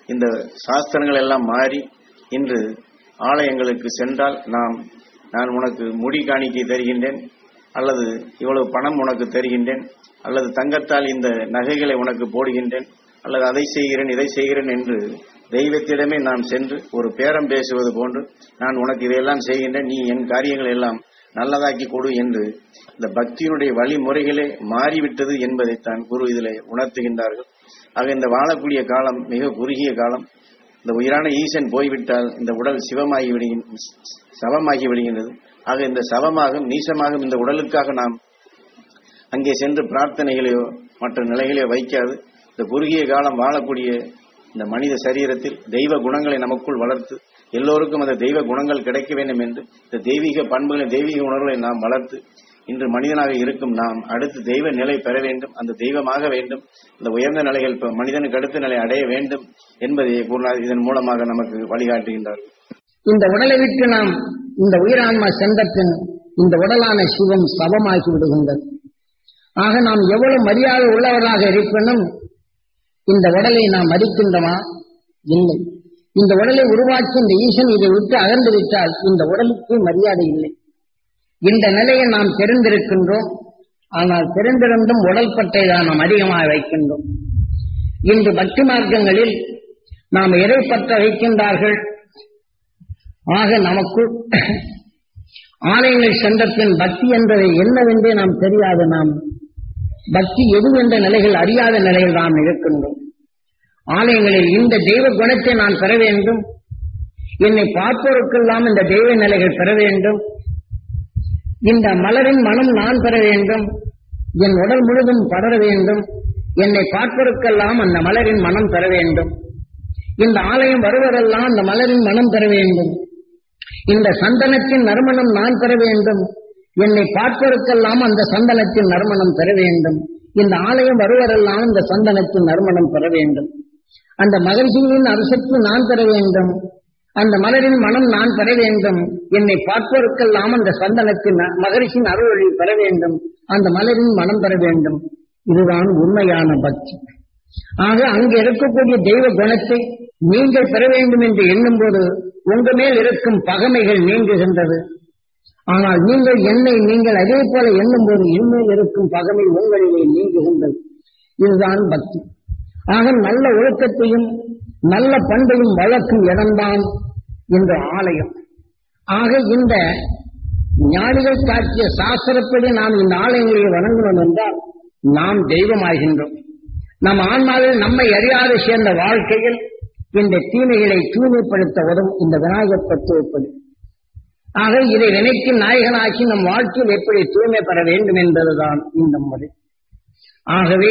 இந்த சாஸ்திரங்கள் எல்லாம் மாறி இன்று ஆலயங்களுக்கு சென்றால் நாம் நான் உனக்கு முடி காணிக்கை தருகின்றேன் அல்லது இவ்வளவு பணம் உனக்கு தருகின்றேன் அல்லது தங்கத்தால் இந்த நகைகளை உனக்கு போடுகின்றேன் அல்லது அதை செய்கிறேன் இதை செய்கிறேன் என்று தெய்வத்திடமே நாம் சென்று ஒரு பேரம் பேசுவது போன்று நான் உனக்கு இதையெல்லாம் செய்கின்றேன் நீ என் காரியங்களை எல்லாம் நல்லதாக்கி கொடு என்று இந்த பக்தியினுடைய வழிமுறைகளே மாறிவிட்டது என்பதைத்தான் குரு இதிலே உணர்த்துகின்றார்கள் ஆக இந்த வாழக்கூடிய காலம் மிக குறுகிய காலம் இந்த உயிரான ஈசன் போய்விட்டால் இந்த உடல் சிவமாகி விடுகின் சவமாகி விடுகின்றது ஆக இந்த சவமாகும் நீசமாகும் இந்த உடலுக்காக நாம் அங்கே சென்று பிரார்த்தனைகளையோ மற்ற நிலைகளையோ வைக்காது இந்த குறுகிய காலம் வாழக்கூடிய இந்த மனித சரீரத்தில் தெய்வ குணங்களை நமக்குள் வளர்த்து எல்லோருக்கும் அந்த தெய்வ குணங்கள் கிடைக்க வேண்டும் என்று இந்த தெய்வீக பண்புகளை தெய்வீக உணர்வுகளை நாம் வளர்த்து இன்று மனிதனாக இருக்கும் நாம் அடுத்து தெய்வ நிலை பெற வேண்டும் அந்த தெய்வமாக வேண்டும் இந்த உயர்ந்த நிலைகள் இப்ப மனிதனுக்கு அடுத்த நிலை அடைய வேண்டும் என்பதை குருநாதர் இதன் மூலமாக நமக்கு வழிகாட்டுகின்றார்கள் இந்த உடலை விட்டு நாம் இந்த உயிரான்மா சென்ற பின் இந்த உடலான சிவம் சவமாகி விடுகின்றது ஆக நாம் எவ்வளவு மரியாதை உள்ளவராக இருப்பினும் இந்த உடலை நாம் மதிக்கின்றோமா இல்லை இந்த உடலை உருவாக்கி இந்த ஈசன் இதை விட்டு அகன்று விட்டால் இந்த உடலுக்கு மரியாதை இல்லை இந்த நிலையை நாம் தெரிந்திருக்கின்றோம் ஆனால் தெரிந்திருந்தும் உடல் பட்டை தான் நாம் அதிகமாக வைக்கின்றோம் இன்று பக்தி மார்க்கங்களில் நாம் எதை பற்ற வைக்கின்றார்கள் ஆக நமக்கு ஆலயங்கள் சென்ற பின் பக்தி என்பதை என்னவென்றே நாம் தெரியாது நாம் பக்தி எது என்ற நிலைகள் அறியாத நிலையில் நாம் இருக்கின்றோம் ஆலயங்களில் இந்த தெய்வ குணத்தை நான் பெற வேண்டும் என்னை பார்ப்போருக்கெல்லாம் இந்த தெய்வ நிலைகள் பெற வேண்டும் இந்த மலரின் மனம் நான் பெற வேண்டும் என் உடல் முழுதும் படர வேண்டும் என்னை பார்ப்போருக்கெல்லாம் அந்த மலரின் மனம் பெற வேண்டும் இந்த ஆலயம் வருவதெல்லாம் அந்த மலரின் மனம் பெற வேண்டும் இந்த சந்தனத்தின் நறுமணம் நான் பெற வேண்டும் என்னை பார்ப்பதற்கெல்லாம் அந்த சந்தனத்தின் நறுமணம் பெற வேண்டும் இந்த ஆலயம் வருவதெல்லாம் இந்த சந்தனத்தின் நறுமணம் பெற வேண்டும் அந்த மகிழ்ச்சியின் அரசத்து நான் பெற வேண்டும் அந்த மலரின் மனம் நான் பெற வேண்டும் என்னை பார்ப்பதற்கெல்லாம் அந்த சந்தனத்தின் மகரிஷின் அருளொளி பெற வேண்டும் அந்த மலரின் மனம் பெற வேண்டும் இதுதான் உண்மையான பக்தி ஆக அங்கு இருக்கக்கூடிய தெய்வ குணத்தை நீங்கள் பெற வேண்டும் என்று எண்ணும் போது உங்க மேல் இருக்கும் பகைமைகள் நீங்குகின்றது ஆனால் நீங்கள் என்னை நீங்கள் அதே போல எண்ணும் போது என்மேல் இருக்கும் பகைமை உங்களிலே நீங்குகின்றது இதுதான் பக்தி ஆக நல்ல ஒழுக்கத்தையும் நல்ல பண்பையும் வளர்க்கும் இடம்தான் இந்த ஆலயம் ஆக இந்த ஞானிகள் காட்டிய சாஸ்திரப்படி நாம் இந்த ஆலயங்களை வணங்கணும் என்றால் நாம் தெய்வமாகின்றோம் நம் ஆன்மாவில் நம்மை அறியாது சேர்ந்த வாழ்க்கையில் இந்த தீமைகளை தூய்மைப்படுத்த உதவும் இந்த விநாயகர் தத்துவப்படி ஆக இதை நினைத்து நாயகனாக்கி நம் வாழ்க்கையில் எப்படி தூய்மை பெற வேண்டும் என்பதுதான் இந்த முறை ஆகவே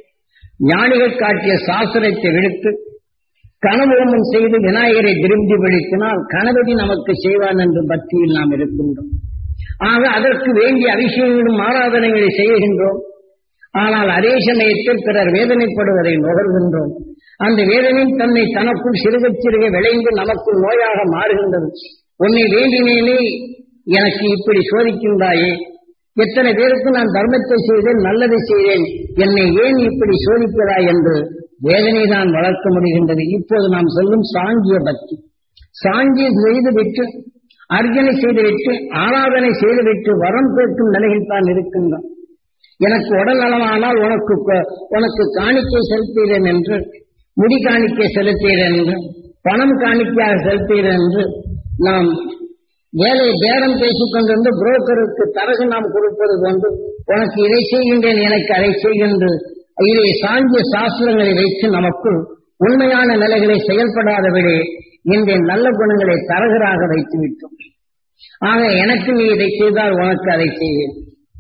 ஞானிகள் காட்டிய சாஸ்திரத்தை விடுத்து கனவோமம் செய்து விநாயகரை திருப்திப்படுத்தினால் கணபதி நமக்கு செய்வான் என்று பக்தியில் நாம் இருக்கின்றோம் ஆக அதற்கு வேண்டிய அபிஷேகங்களும் ஆராதனைகளை செய்கின்றோம் ஆனால் அதே சமயத்தில் பிறர் வேதனைப்படுவதை நுகர்கின்றோம் அந்த வேதனை தன்னை தனக்குள் சிறுக சிறுக விளைந்து நமக்குள் நோயாக மாறுகின்றது உன்னை வேண்டினேனே எனக்கு இப்படி சோதிக்கின்றாயே எத்தனை பேருக்கு நான் தர்மத்தை செய்தேன் நல்லதை செய்தேன் என்னை ஏன் இப்படி சோதிக்கிறாய் என்று வேதனை தான் வளர்க்க முடிகின்றது இப்போது நாம் சொல்லும் சாங்கிய பக்தி சாங்கிய செய்துவிட்டு அர்ஜனை செய்துவிட்டு ஆராதனை செய்துவிட்டு வரம் கேட்கும் நிலையில் தான் இருக்கின்றோம் எனக்கு உடல் நலமானால் உனக்கு உனக்கு காணிக்கை செலுத்துகிறேன் என்று முடி காணிக்கை செலுத்துகிறேன் என்று பணம் காணிக்கையாக செலுத்துகிறேன் என்று நாம் வேலை பேரம் பேசிக் கொண்டிருந்து புரோக்கருக்கு தரகு நாம் கொடுப்பது கொண்டு உனக்கு இதை செய்கின்றேன் எனக்கு அதை செய்கின்ற இதை சாங்கிய சாஸ்திரங்களை வைத்து நமக்குள் உண்மையான நிலைகளை செயல்படாதபடி இந்த நல்ல குணங்களை தரகராக வைத்து விட்டோம் ஆக எனக்கு நீ இதை செய்தால் உனக்கு அதை செய்வேன்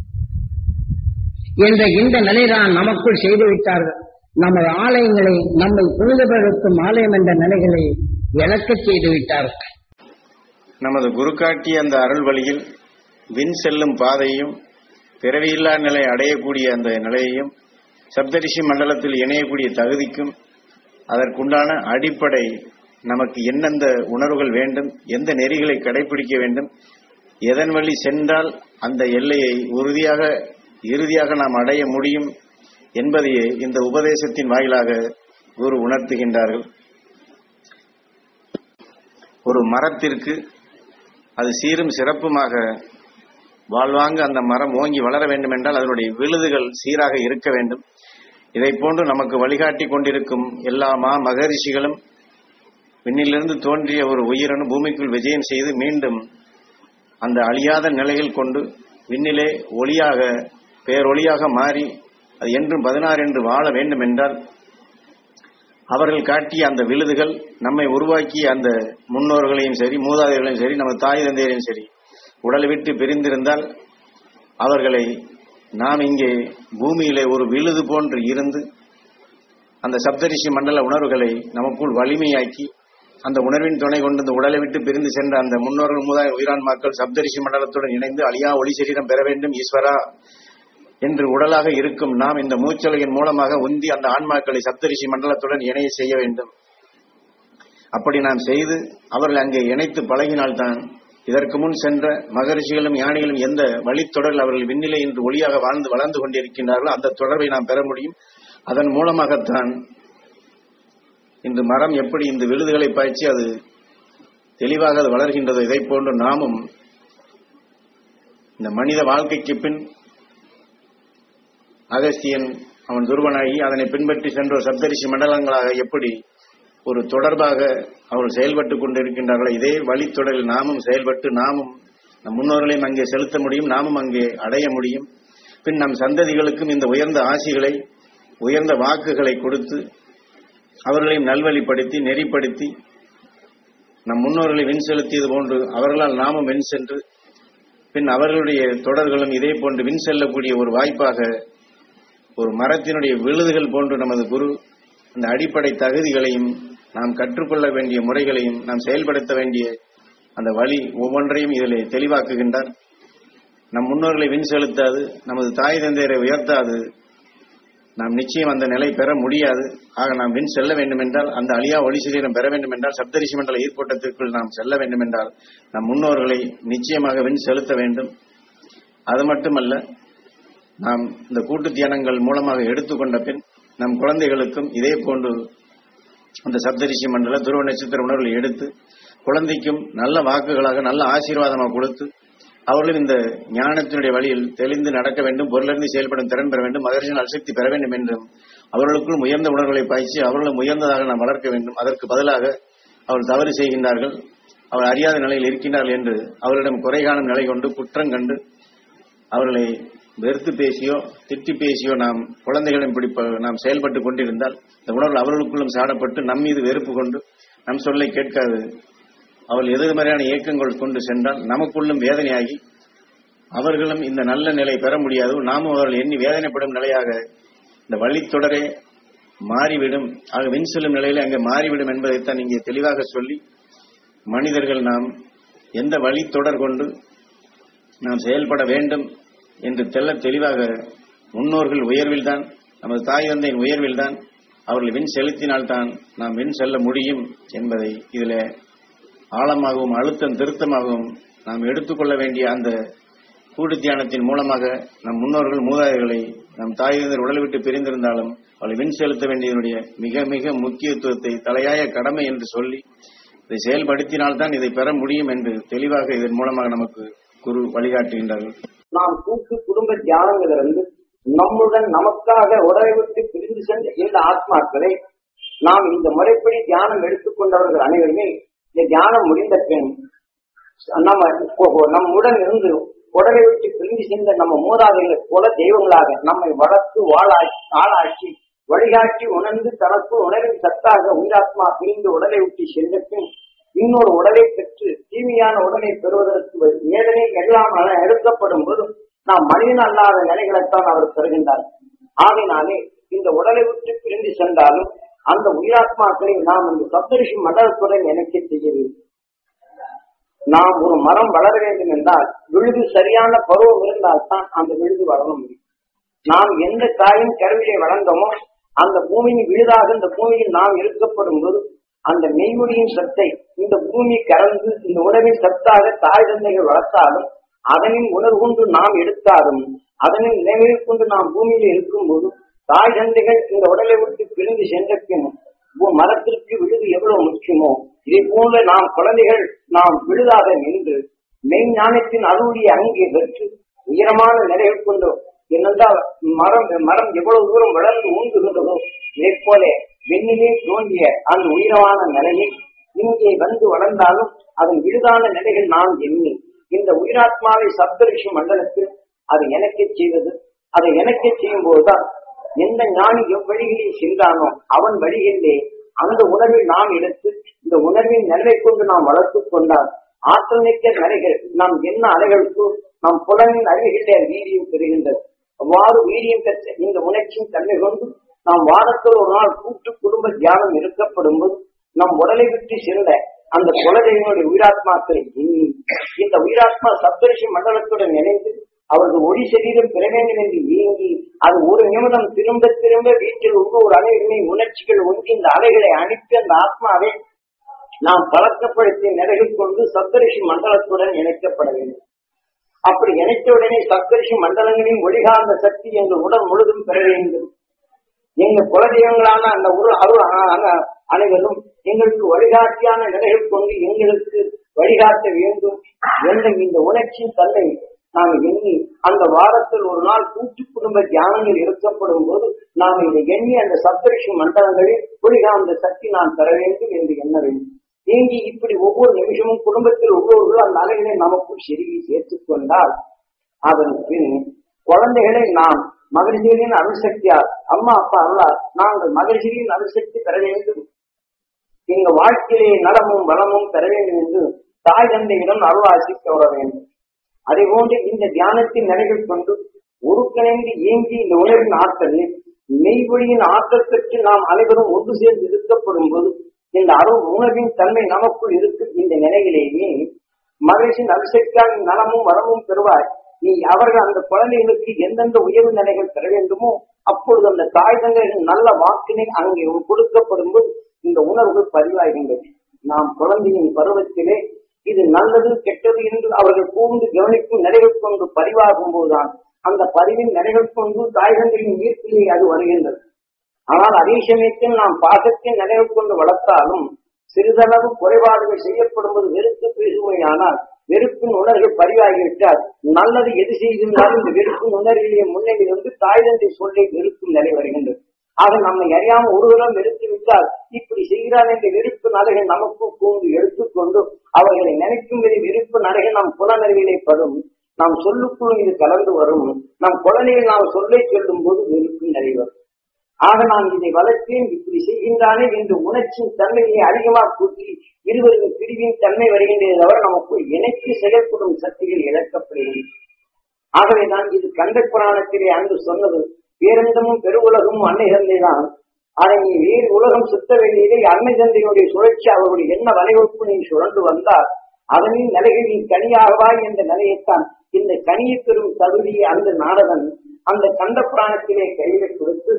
என்ற இந்த நிலைதான் நமக்குள் செய்து விட்டார்கள் நமது ஆலயங்களை நம்மை புனிதப்படுத்தும் ஆலயம் என்ற நிலைகளை இழக்கச் செய்து விட்டார்கள் நமது குரு காட்டிய அந்த அருள் வழியில் விண் செல்லும் பாதையும் பிறவியில்லா நிலை அடையக்கூடிய அந்த நிலையையும் சப்தரிஷி மண்டலத்தில் இணையக்கூடிய தகுதிக்கும் அதற்குண்டான அடிப்படை நமக்கு எந்தெந்த உணர்வுகள் வேண்டும் எந்த நெறிகளை கடைபிடிக்க வேண்டும் எதன் வழி சென்றால் அந்த எல்லையை உறுதியாக இறுதியாக நாம் அடைய முடியும் என்பதையே இந்த உபதேசத்தின் வாயிலாக குரு உணர்த்துகின்றார்கள் ஒரு மரத்திற்கு அது சீரும் சிறப்புமாக வாழ்வாங்க அந்த மரம் ஓங்கி வளர வேண்டும் என்றால் அதனுடைய விழுதுகள் சீராக இருக்க வேண்டும் இதை போன்று நமக்கு வழிகாட்டி கொண்டிருக்கும் எல்லா மா மகரிஷிகளும் விண்ணிலிருந்து தோன்றிய ஒரு உயிரணு பூமிக்குள் விஜயம் செய்து மீண்டும் அந்த அழியாத நிலையில் கொண்டு விண்ணிலே ஒளியாக பேரொளியாக மாறி அது என்றும் பதினாறு என்று வாழ வேண்டும் என்றால் அவர்கள் காட்டிய அந்த விழுதுகள் நம்மை உருவாக்கிய அந்த முன்னோர்களையும் சரி மூதாதைகளையும் சரி நம்ம தாய் தந்தையரையும் சரி உடலை விட்டு பிரிந்திருந்தால் அவர்களை நாம் இங்கே பூமியிலே ஒரு விழுது போன்று இருந்து அந்த சப்தரிஷி மண்டல உணர்வுகளை நமக்குள் வலிமையாக்கி அந்த உணர்வின் துணை கொண்டு இந்த உடலை விட்டு பிரிந்து சென்ற அந்த முன்னோர்கள் மூதாய் உயிரான்மாக்கள் சப்தரிஷி மண்டலத்துடன் இணைந்து அழியா ஒளி சரீரம் பெற வேண்டும் ஈஸ்வரா என்று உடலாக இருக்கும் நாம் இந்த மூச்சலையின் மூலமாக உந்தி அந்த ஆன்மாக்களை சப்தரிஷி மண்டலத்துடன் இணைய செய்ய வேண்டும் அப்படி நாம் செய்து அவர்கள் அங்கே இணைத்து பழகினால்தான் இதற்கு முன் சென்ற மகரிஷிகளும் ஞானிகளும் எந்த வழித்தொடரில் அவர்கள் விண்ணிலை என்று ஒளியாக வாழ்ந்து வளர்ந்து கொண்டிருக்கின்றார்களோ அந்த தொடர்பை நாம் பெற முடியும் அதன் மூலமாகத்தான் இன்று மரம் எப்படி இந்த விழுதுகளை பாய்ச்சி அது தெளிவாக அது வளர்கின்றதோ இதை போன்று நாமும் இந்த மனித வாழ்க்கைக்கு பின் அகஸ்தியன் அவன் துருவனாகி அதனை பின்பற்றி சென்ற சப்தரிஷி மண்டலங்களாக எப்படி ஒரு தொடர்பாக அவர்கள் செயல்பட்டு கொண்டிருக்கின்றார்களோ இதே வழித்தொடரில் நாமும் செயல்பட்டு நாமும் நம் முன்னோர்களையும் அங்கே செலுத்த முடியும் நாமும் அங்கே அடைய முடியும் பின் நம் சந்ததிகளுக்கும் இந்த உயர்ந்த ஆசிகளை உயர்ந்த வாக்குகளை கொடுத்து அவர்களையும் நல்வழிப்படுத்தி நெறிப்படுத்தி நம் முன்னோர்களை வின் செலுத்தியது போன்று அவர்களால் நாமும் வின் சென்று பின் அவர்களுடைய தொடர்களும் இதே போன்று வின் செல்லக்கூடிய ஒரு வாய்ப்பாக ஒரு மரத்தினுடைய விழுதுகள் போன்று நமது குரு அந்த அடிப்படை தகுதிகளையும் நாம் கற்றுக்கொள்ள வேண்டிய முறைகளையும் நாம் செயல்படுத்த வேண்டிய அந்த வழி ஒவ்வொன்றையும் இதிலே தெளிவாக்குகின்றார் நம் முன்னோர்களை வின் செலுத்தாது நமது தாய் தந்தையரை உயர்த்தாது நாம் நிச்சயம் அந்த நிலை பெற முடியாது ஆக நாம் வின் செல்ல வேண்டும் என்றால் அந்த அழியா ஒளி சரீரம் பெற வேண்டும் என்றால் சப்தரிஷி மண்டல ஈர்ப்போட்டத்திற்குள் நாம் செல்ல வேண்டும் என்றால் நம் முன்னோர்களை நிச்சயமாக வின் செலுத்த வேண்டும் அது மட்டுமல்ல நாம் இந்த கூட்டு தியானங்கள் மூலமாக எடுத்துக்கொண்ட பின் நம் குழந்தைகளுக்கும் இதே போன்று அந்த சப்தரிஷி மண்டல துருவ நட்சத்திர உணர்வுகளை எடுத்து குழந்தைக்கும் நல்ல வாக்குகளாக நல்ல ஆசீர்வாதமாக கொடுத்து அவர்களும் இந்த ஞானத்தினுடைய வழியில் தெளிந்து நடக்க வேண்டும் பொருளிருந்து செயல்படும் திறன் பெற வேண்டும் மகர்ஷியின் அசக்தி பெற வேண்டும் என்றும் அவர்களுக்குள் உயர்ந்த உணர்வுகளை பாய்ச்சி அவர்களும் உயர்ந்ததாக நாம் வளர்க்க வேண்டும் அதற்கு பதிலாக அவர்கள் தவறு செய்கின்றார்கள் அவர் அறியாத நிலையில் இருக்கின்றார்கள் என்று அவர்களிடம் குறை காணும் நிலை கொண்டு குற்றம் கண்டு அவர்களை வெறுத்து பேசியோ திட்டி பேசியோ நாம் குழந்தைகளின் பிடிப்ப நாம் செயல்பட்டு கொண்டிருந்தால் இந்த உணர்வு அவர்களுக்குள்ளும் சாடப்பட்டு நம் மீது வெறுப்பு கொண்டு நம் சொல்லை கேட்காது அவள் எதிர்மறையான இயக்கங்கள் கொண்டு சென்றால் நமக்குள்ளும் வேதனையாகி அவர்களும் இந்த நல்ல நிலை பெற முடியாது நாமும் அவர்கள் எண்ணி வேதனைப்படும் நிலையாக இந்த வழித்தொடரே மாறிவிடும் ஆக வின் செல்லும் நிலையில அங்கே மாறிவிடும் என்பதைத்தான் இங்கே தெளிவாக சொல்லி மனிதர்கள் நாம் எந்த வழித்தொடர் கொண்டு நாம் செயல்பட வேண்டும் என்று தெல்ல தெளிவாக முன்னோர்கள் உயர்வில்தான் நமது தாய் தந்தையின் உயர்வில்தான் அவர்கள் வின் செலுத்தினால்தான் நாம் வின் செல்ல முடியும் என்பதை இதில் ஆழமாகவும் அழுத்தம் திருத்தமாகவும் நாம் எடுத்துக்கொள்ள வேண்டிய அந்த கூட்டு தியானத்தின் மூலமாக நம் முன்னோர்கள் மூதாதைகளை நம் தாய் தந்தையர் உடலை விட்டு பிரிந்திருந்தாலும் அவளை வின் செலுத்த வேண்டியதனுடைய மிக மிக முக்கியத்துவத்தை தலையாய கடமை என்று சொல்லி இதை செயல்படுத்தினால்தான் இதை பெற முடியும் என்று தெளிவாக இதன் மூலமாக நமக்கு குரு வழிகாட்டுகின்றார்கள் நாம் கூட்டு குடும்ப தியானங்களிலிருந்து நம்முடன் நமக்காக உடலை விட்டு பிரிந்து சென்ற இந்த ஆத்மாக்களை நாம் இந்த முறைப்படி தியானம் எடுத்துக்கொண்டவர்கள் அனைவருமே இந்த தியானம் முடிந்த பின் நம்ம இப்போ நம்முடன் இருந்து உடலை விட்டு பிரிந்து சென்ற நம்ம மூதாதைகளை போல தெய்வங்களாக நம்மை வளர்த்து வாழாக்கி ஆளாக்கி வழிகாட்டி உணர்ந்து தனக்கு உணவின் சத்தாக உயிராத்மா பிரிந்து உடலை விட்டு சென்ற பின் இன்னொரு உடலை பெற்று தீமையான உடலை பெறுவதற்கு வேதனை எல்லாம் எடுக்கப்படும் போது நாம் மனிதன் அல்லாத நிலைகளைத்தான் அவர் பெறுகின்றார் ஆகையினாலே இந்த உடலை விட்டு பிரிந்து சென்றாலும் அந்த உயிராத்மாக்களை நாம் இந்த சப்தரிஷி மண்டலத்துடன் இணைக்க செய்ய வேண்டும் நாம் ஒரு மரம் வளர வேண்டும் என்றால் விழுது சரியான பருவம் இருந்தால் தான் அந்த விழுது வளர முடியும் நாம் எந்த காயும் கருவிலே வளர்ந்தோமோ அந்த பூமியின் விழுதாக இந்த பூமியில் நாம் இருக்கப்படும் போது அந்த மெய்மொழியின் சத்தை இந்த பூமி கறந்து இந்த உணவின் சத்தாக தாய் தந்தைகள் வளர்த்தாலும் அதனின் உணர்வு கொண்டு நாம் எடுத்தாலும் அதனின் நிலைமையில் கொண்டு நாம் பூமியில் இருக்கும்போது தாய் தந்தைகள் இந்த உடலை விட்டு பிரிந்து சென்ற பின் மரத்திற்கு விழுது எவ்வளவு முக்கியமோ இதே போல் போல நாம் குழந்தைகள் நாம் விழுதாக நின்று மெய்ஞானத்தின் அருளியை அங்கே பெற்று உயரமான நிலைகள் கொண்டோம் என்னென்றால் மரம் மரம் எவ்வளவு தூரம் வளர்ந்து ஊங்குகின்றதோ இதை போல வெண்ணிலே தோன்றிய அந்த உயரமான நிலையை இங்கே வந்து வளர்ந்தாலும் அதன் விழுதான நிலைகள் நான் எண்ணி இந்த உயிராத்மாவை சப்தரிஷி மண்டலத்தில் அது எனக்கே செய்தது அதை எனக்கே செய்யும் போதுதான் எந்த ஞானி எவ்வழிகளில் சென்றானோ அவன் வழிகளிலே அந்த உணர்வை நாம் எடுத்து இந்த உணர்வின் நிலை கொண்டு நாம் வளர்த்துக் கொண்டால் ஆற்றல் மிக்க நிலைகள் நாம் என்ன அலைகளுக்கு நம் புலனின் அறிவுகளே வீரியம் பெறுகின்றது அவ்வாறு வீரியம் பெற்ற இந்த உணர்ச்சியின் தன்மை கொண்டு நாம் வாரத்தில் ஒரு நாள் கூட்டு குடும்ப தியானம் இருக்கப்படும் போது நம் உடலை விட்டு சென்ற அந்த குலதெய்வனுடைய உயிராத்மாக்களை எண்ணி இந்த உயிராத்மா சப்தரிஷி மண்டலத்துடன் இணைந்து அவரது ஒளி சரீரம் பெற வேண்டும் என்று இயங்கி அது ஒரு நிமிடம் திரும்ப திரும்ப வீட்டில் உள்ள ஒரு அலைகளை உணர்ச்சிகள் ஒன்றி இந்த அலைகளை அனுப்பி அந்த ஆத்மாவை நாம் பழக்கப்படுத்திய நிலைகள் கொண்டு சப்தரிஷி மண்டலத்துடன் இணைக்கப்பட வேண்டும் அப்படி இணைத்த உடனே சப்தரிஷி மண்டலங்களின் ஒளிகாந்த சக்தி எங்கள் உடல் முழுதும் பெற வேண்டும் எங்க குலதெய்வங்களான அந்த ஒரு அருள் அ- அனைவரும் எங்களுக்கு வழிகாட்டியான நிலைகள் கொண்டு எங்களுக்கு வழிகாட்ட வேண்டும் என்ற இந்த உணர்ச்சியின் தன்னை நாம் எண்ணி அந்த வாரத்தில் ஒரு நாள் கூட்டு குடும்ப தியானங்கள் இருக்கப்படும் போது நாம் இதை எண்ணி அந்த சப்தரிஷி மண்டலங்களில் ஒளிகாந்த சக்தி நான் பெற வேண்டும் என்று எண்ண வேண்டும் நீங்கி இப்படி ஒவ்வொரு நிமிஷமும் குடும்பத்தில் ஒவ்வொருவரும் அந்த அலைகளை நமக்குள் செருகி சேர்த்துக் கொண்டால் அதன் பின் குழந்தைகளை நாம் மகிழ்ச்சியின் அருள்சக்தியால் அம்மா அப்பா அருளால் நாங்கள் மகிழ்ச்சியின் அருள்சக்தி பெற வேண்டும் எங்க வாழ்க்கையிலே நலமும் வளமும் பெற வேண்டும் என்று தாய் தந்தையிடம் அருளாசி கோர வேண்டும் அதே போன்று இந்த தியானத்தின் நிலைகள் கொண்டு ஒருங்கிணைந்து இயங்கி இந்த உணர்வின் ஆற்றலில் மெய்வழியின் ஆற்றல் பெற்று நாம் அனைவரும் ஒன்று சேர்ந்து இருக்கப்படும் போது இந்த அருள் உணர்வின் தன்மை நமக்குள் இருக்கு இந்த நிலையிலேயே மகிழ்ச்சியின் அபிஷேக்கால் நலமும் வளமும் பெறுவாய் நீ அவர்கள் அந்த குழந்தைகளுக்கு எந்தெந்த உயர்வு நிலைகள் பெற வேண்டுமோ அப்பொழுது அந்த தாய் தந்தைகளின் நல்ல வாக்கினை அங்கே கொடுக்கப்படும் போது இந்த உணர்வுகள் பதிவாகின்றது நாம் குழந்தையின் பருவத்திலே இது நல்லது கெட்டது என்று அவர்கள் கூர்ந்து கவனிக்கும் நிலைகள் கொண்டு பதிவாகும் போதுதான் அந்த பதிவின் நிலைகள் கொண்டு தாய் தந்தையின் ஈர்ப்பிலே அது வருகின்றது ஆனால் அதே சமயத்தில் நாம் பாசத்தின் நிலைகள் கொண்டு வளர்த்தாலும் சிறிதளவு குறைபாடுகள் செய்யப்படும் போது வெறுப்பு பேசுமையானால் வெறுப்பின் உணர்வு பதிவாகிவிட்டால் நல்லது எது செய்திருந்தாலும் இந்த வெறுப்பின் உணர்விலே முன்னணி வந்து தாய் தந்தை சொல்லை வெறுக்கும் நிலை வருகின்றது ஆக நம்மை அறியாமல் ஒருவரும் வெறுத்து விட்டால் இப்படி செய்கிறார் என்ற வெறுப்பு நடைகள் நமக்கு கூந்து எடுத்துக்கொண்டு அவர்களை நினைக்கும் போது வெறுப்பு நடைகள் நம் புலனறிவிலே படும் நாம் சொல்லுக்குள் இது கலந்து வரும் நம் குழந்தைகள் நாம் சொல்லை சொல்லும் போது வெறுப்பு நிலை வரும் ஆக நாம் இதை வளர்த்தேன் இப்படி செய்கின்றானே என்று உணர்ச்சியின் தன்மையை அதிகமாக கூட்டி இருவரின் பிரிவின் தன்மை வருகின்றதை தவிர நமக்குள் இணைத்து செயல்படும் சக்திகள் இழக்கப்படுகிறது ஆகவேதான் இது கந்த புராணத்திலே அன்று சொன்னது பேரந்தமும் பெருவுலகமும் அன்னை தந்தைதான் அதை நீ வேறு உலகம் சுத்த வேண்டியதை அன்னை தந்தையுடைய சுழற்சி அவருடைய என்ன வலைவகுப்பு நீ சுழண்டு வந்தால் அதனின் நிலைகள் நீ கனியாகவா என்ற நிலையைத்தான் இந்த கனியை பெறும் தகுதியை அந்த நாடகன் அந்த கந்த புராணத்திலே கையில கொடுத்து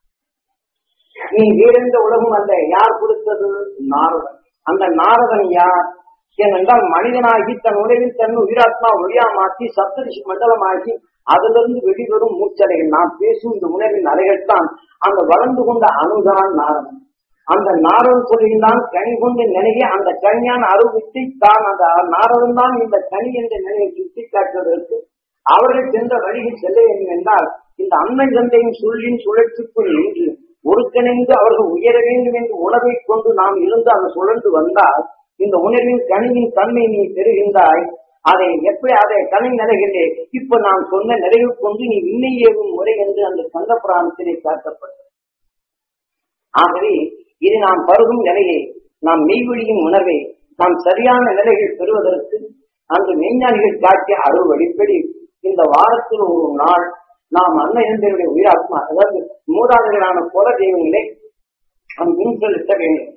நீ வேறெந்த உலகம் அந்த யார் கொடுத்தது நாரதன் அந்த நாரதன் யார் ஏனென்றால் மனிதனாகி தன் உணவில் தன் உயிராத்மா ஒளியா மாற்றி சப்தரிஷி மண்டலமாகி அதிலிருந்து வெளிவரும் மூச்சலைகள் நாம் பேசும் இந்த உணர்வின் அலைகள் தான் அந்த வளர்ந்து கொண்ட அணுதான் நாரதன் அந்த நாரதன் சொல்லுகின்றான் கனி கொண்டு நிலையை அந்த கனியான அருவித்தை தான் அந்த நாரதன் தான் இந்த கனி என்ற நிலையை சுட்டி காட்டுவதற்கு அவர்கள் சென்ற வழியில் செல்ல வேண்டும் என்றால் இந்த அன்னை தந்தையின் சொல்லின் சுழற்சிக்குள் நின்று ஒருங்கிணைந்து அவர்கள் உயர வேண்டும் என்று உணர்வை கொண்டு நாம் இருந்து அதை சுழன்று வந்தால் இந்த உணர்வின் கனியின் தன்மை நீ பெறுகின்றாய் அதை எப்படி அதை கனி நிலைகளே இப்ப நான் சொன்ன நிலைகள் கொண்டு நீ விண்ணை ஏவும் முறை என்று அந்த கந்த புராணத்திலே காட்டப்பட்டது ஆகவே இது நாம் பருகும் நிலையை நாம் மெய்வழியின் உணர்வை நாம் சரியான நிலைகள் பெறுவதற்கு அந்த மெய்ஞானிகள் காட்டிய அருள் வழிப்படி இந்த வாரத்தில் ஒரு நாள் நாம் அன்னையந்தருடைய உயிராத்மா அதாவது மூதாதைகளான புற தெய்வங்களை நாம் மின் செலுத்த வேண்டும்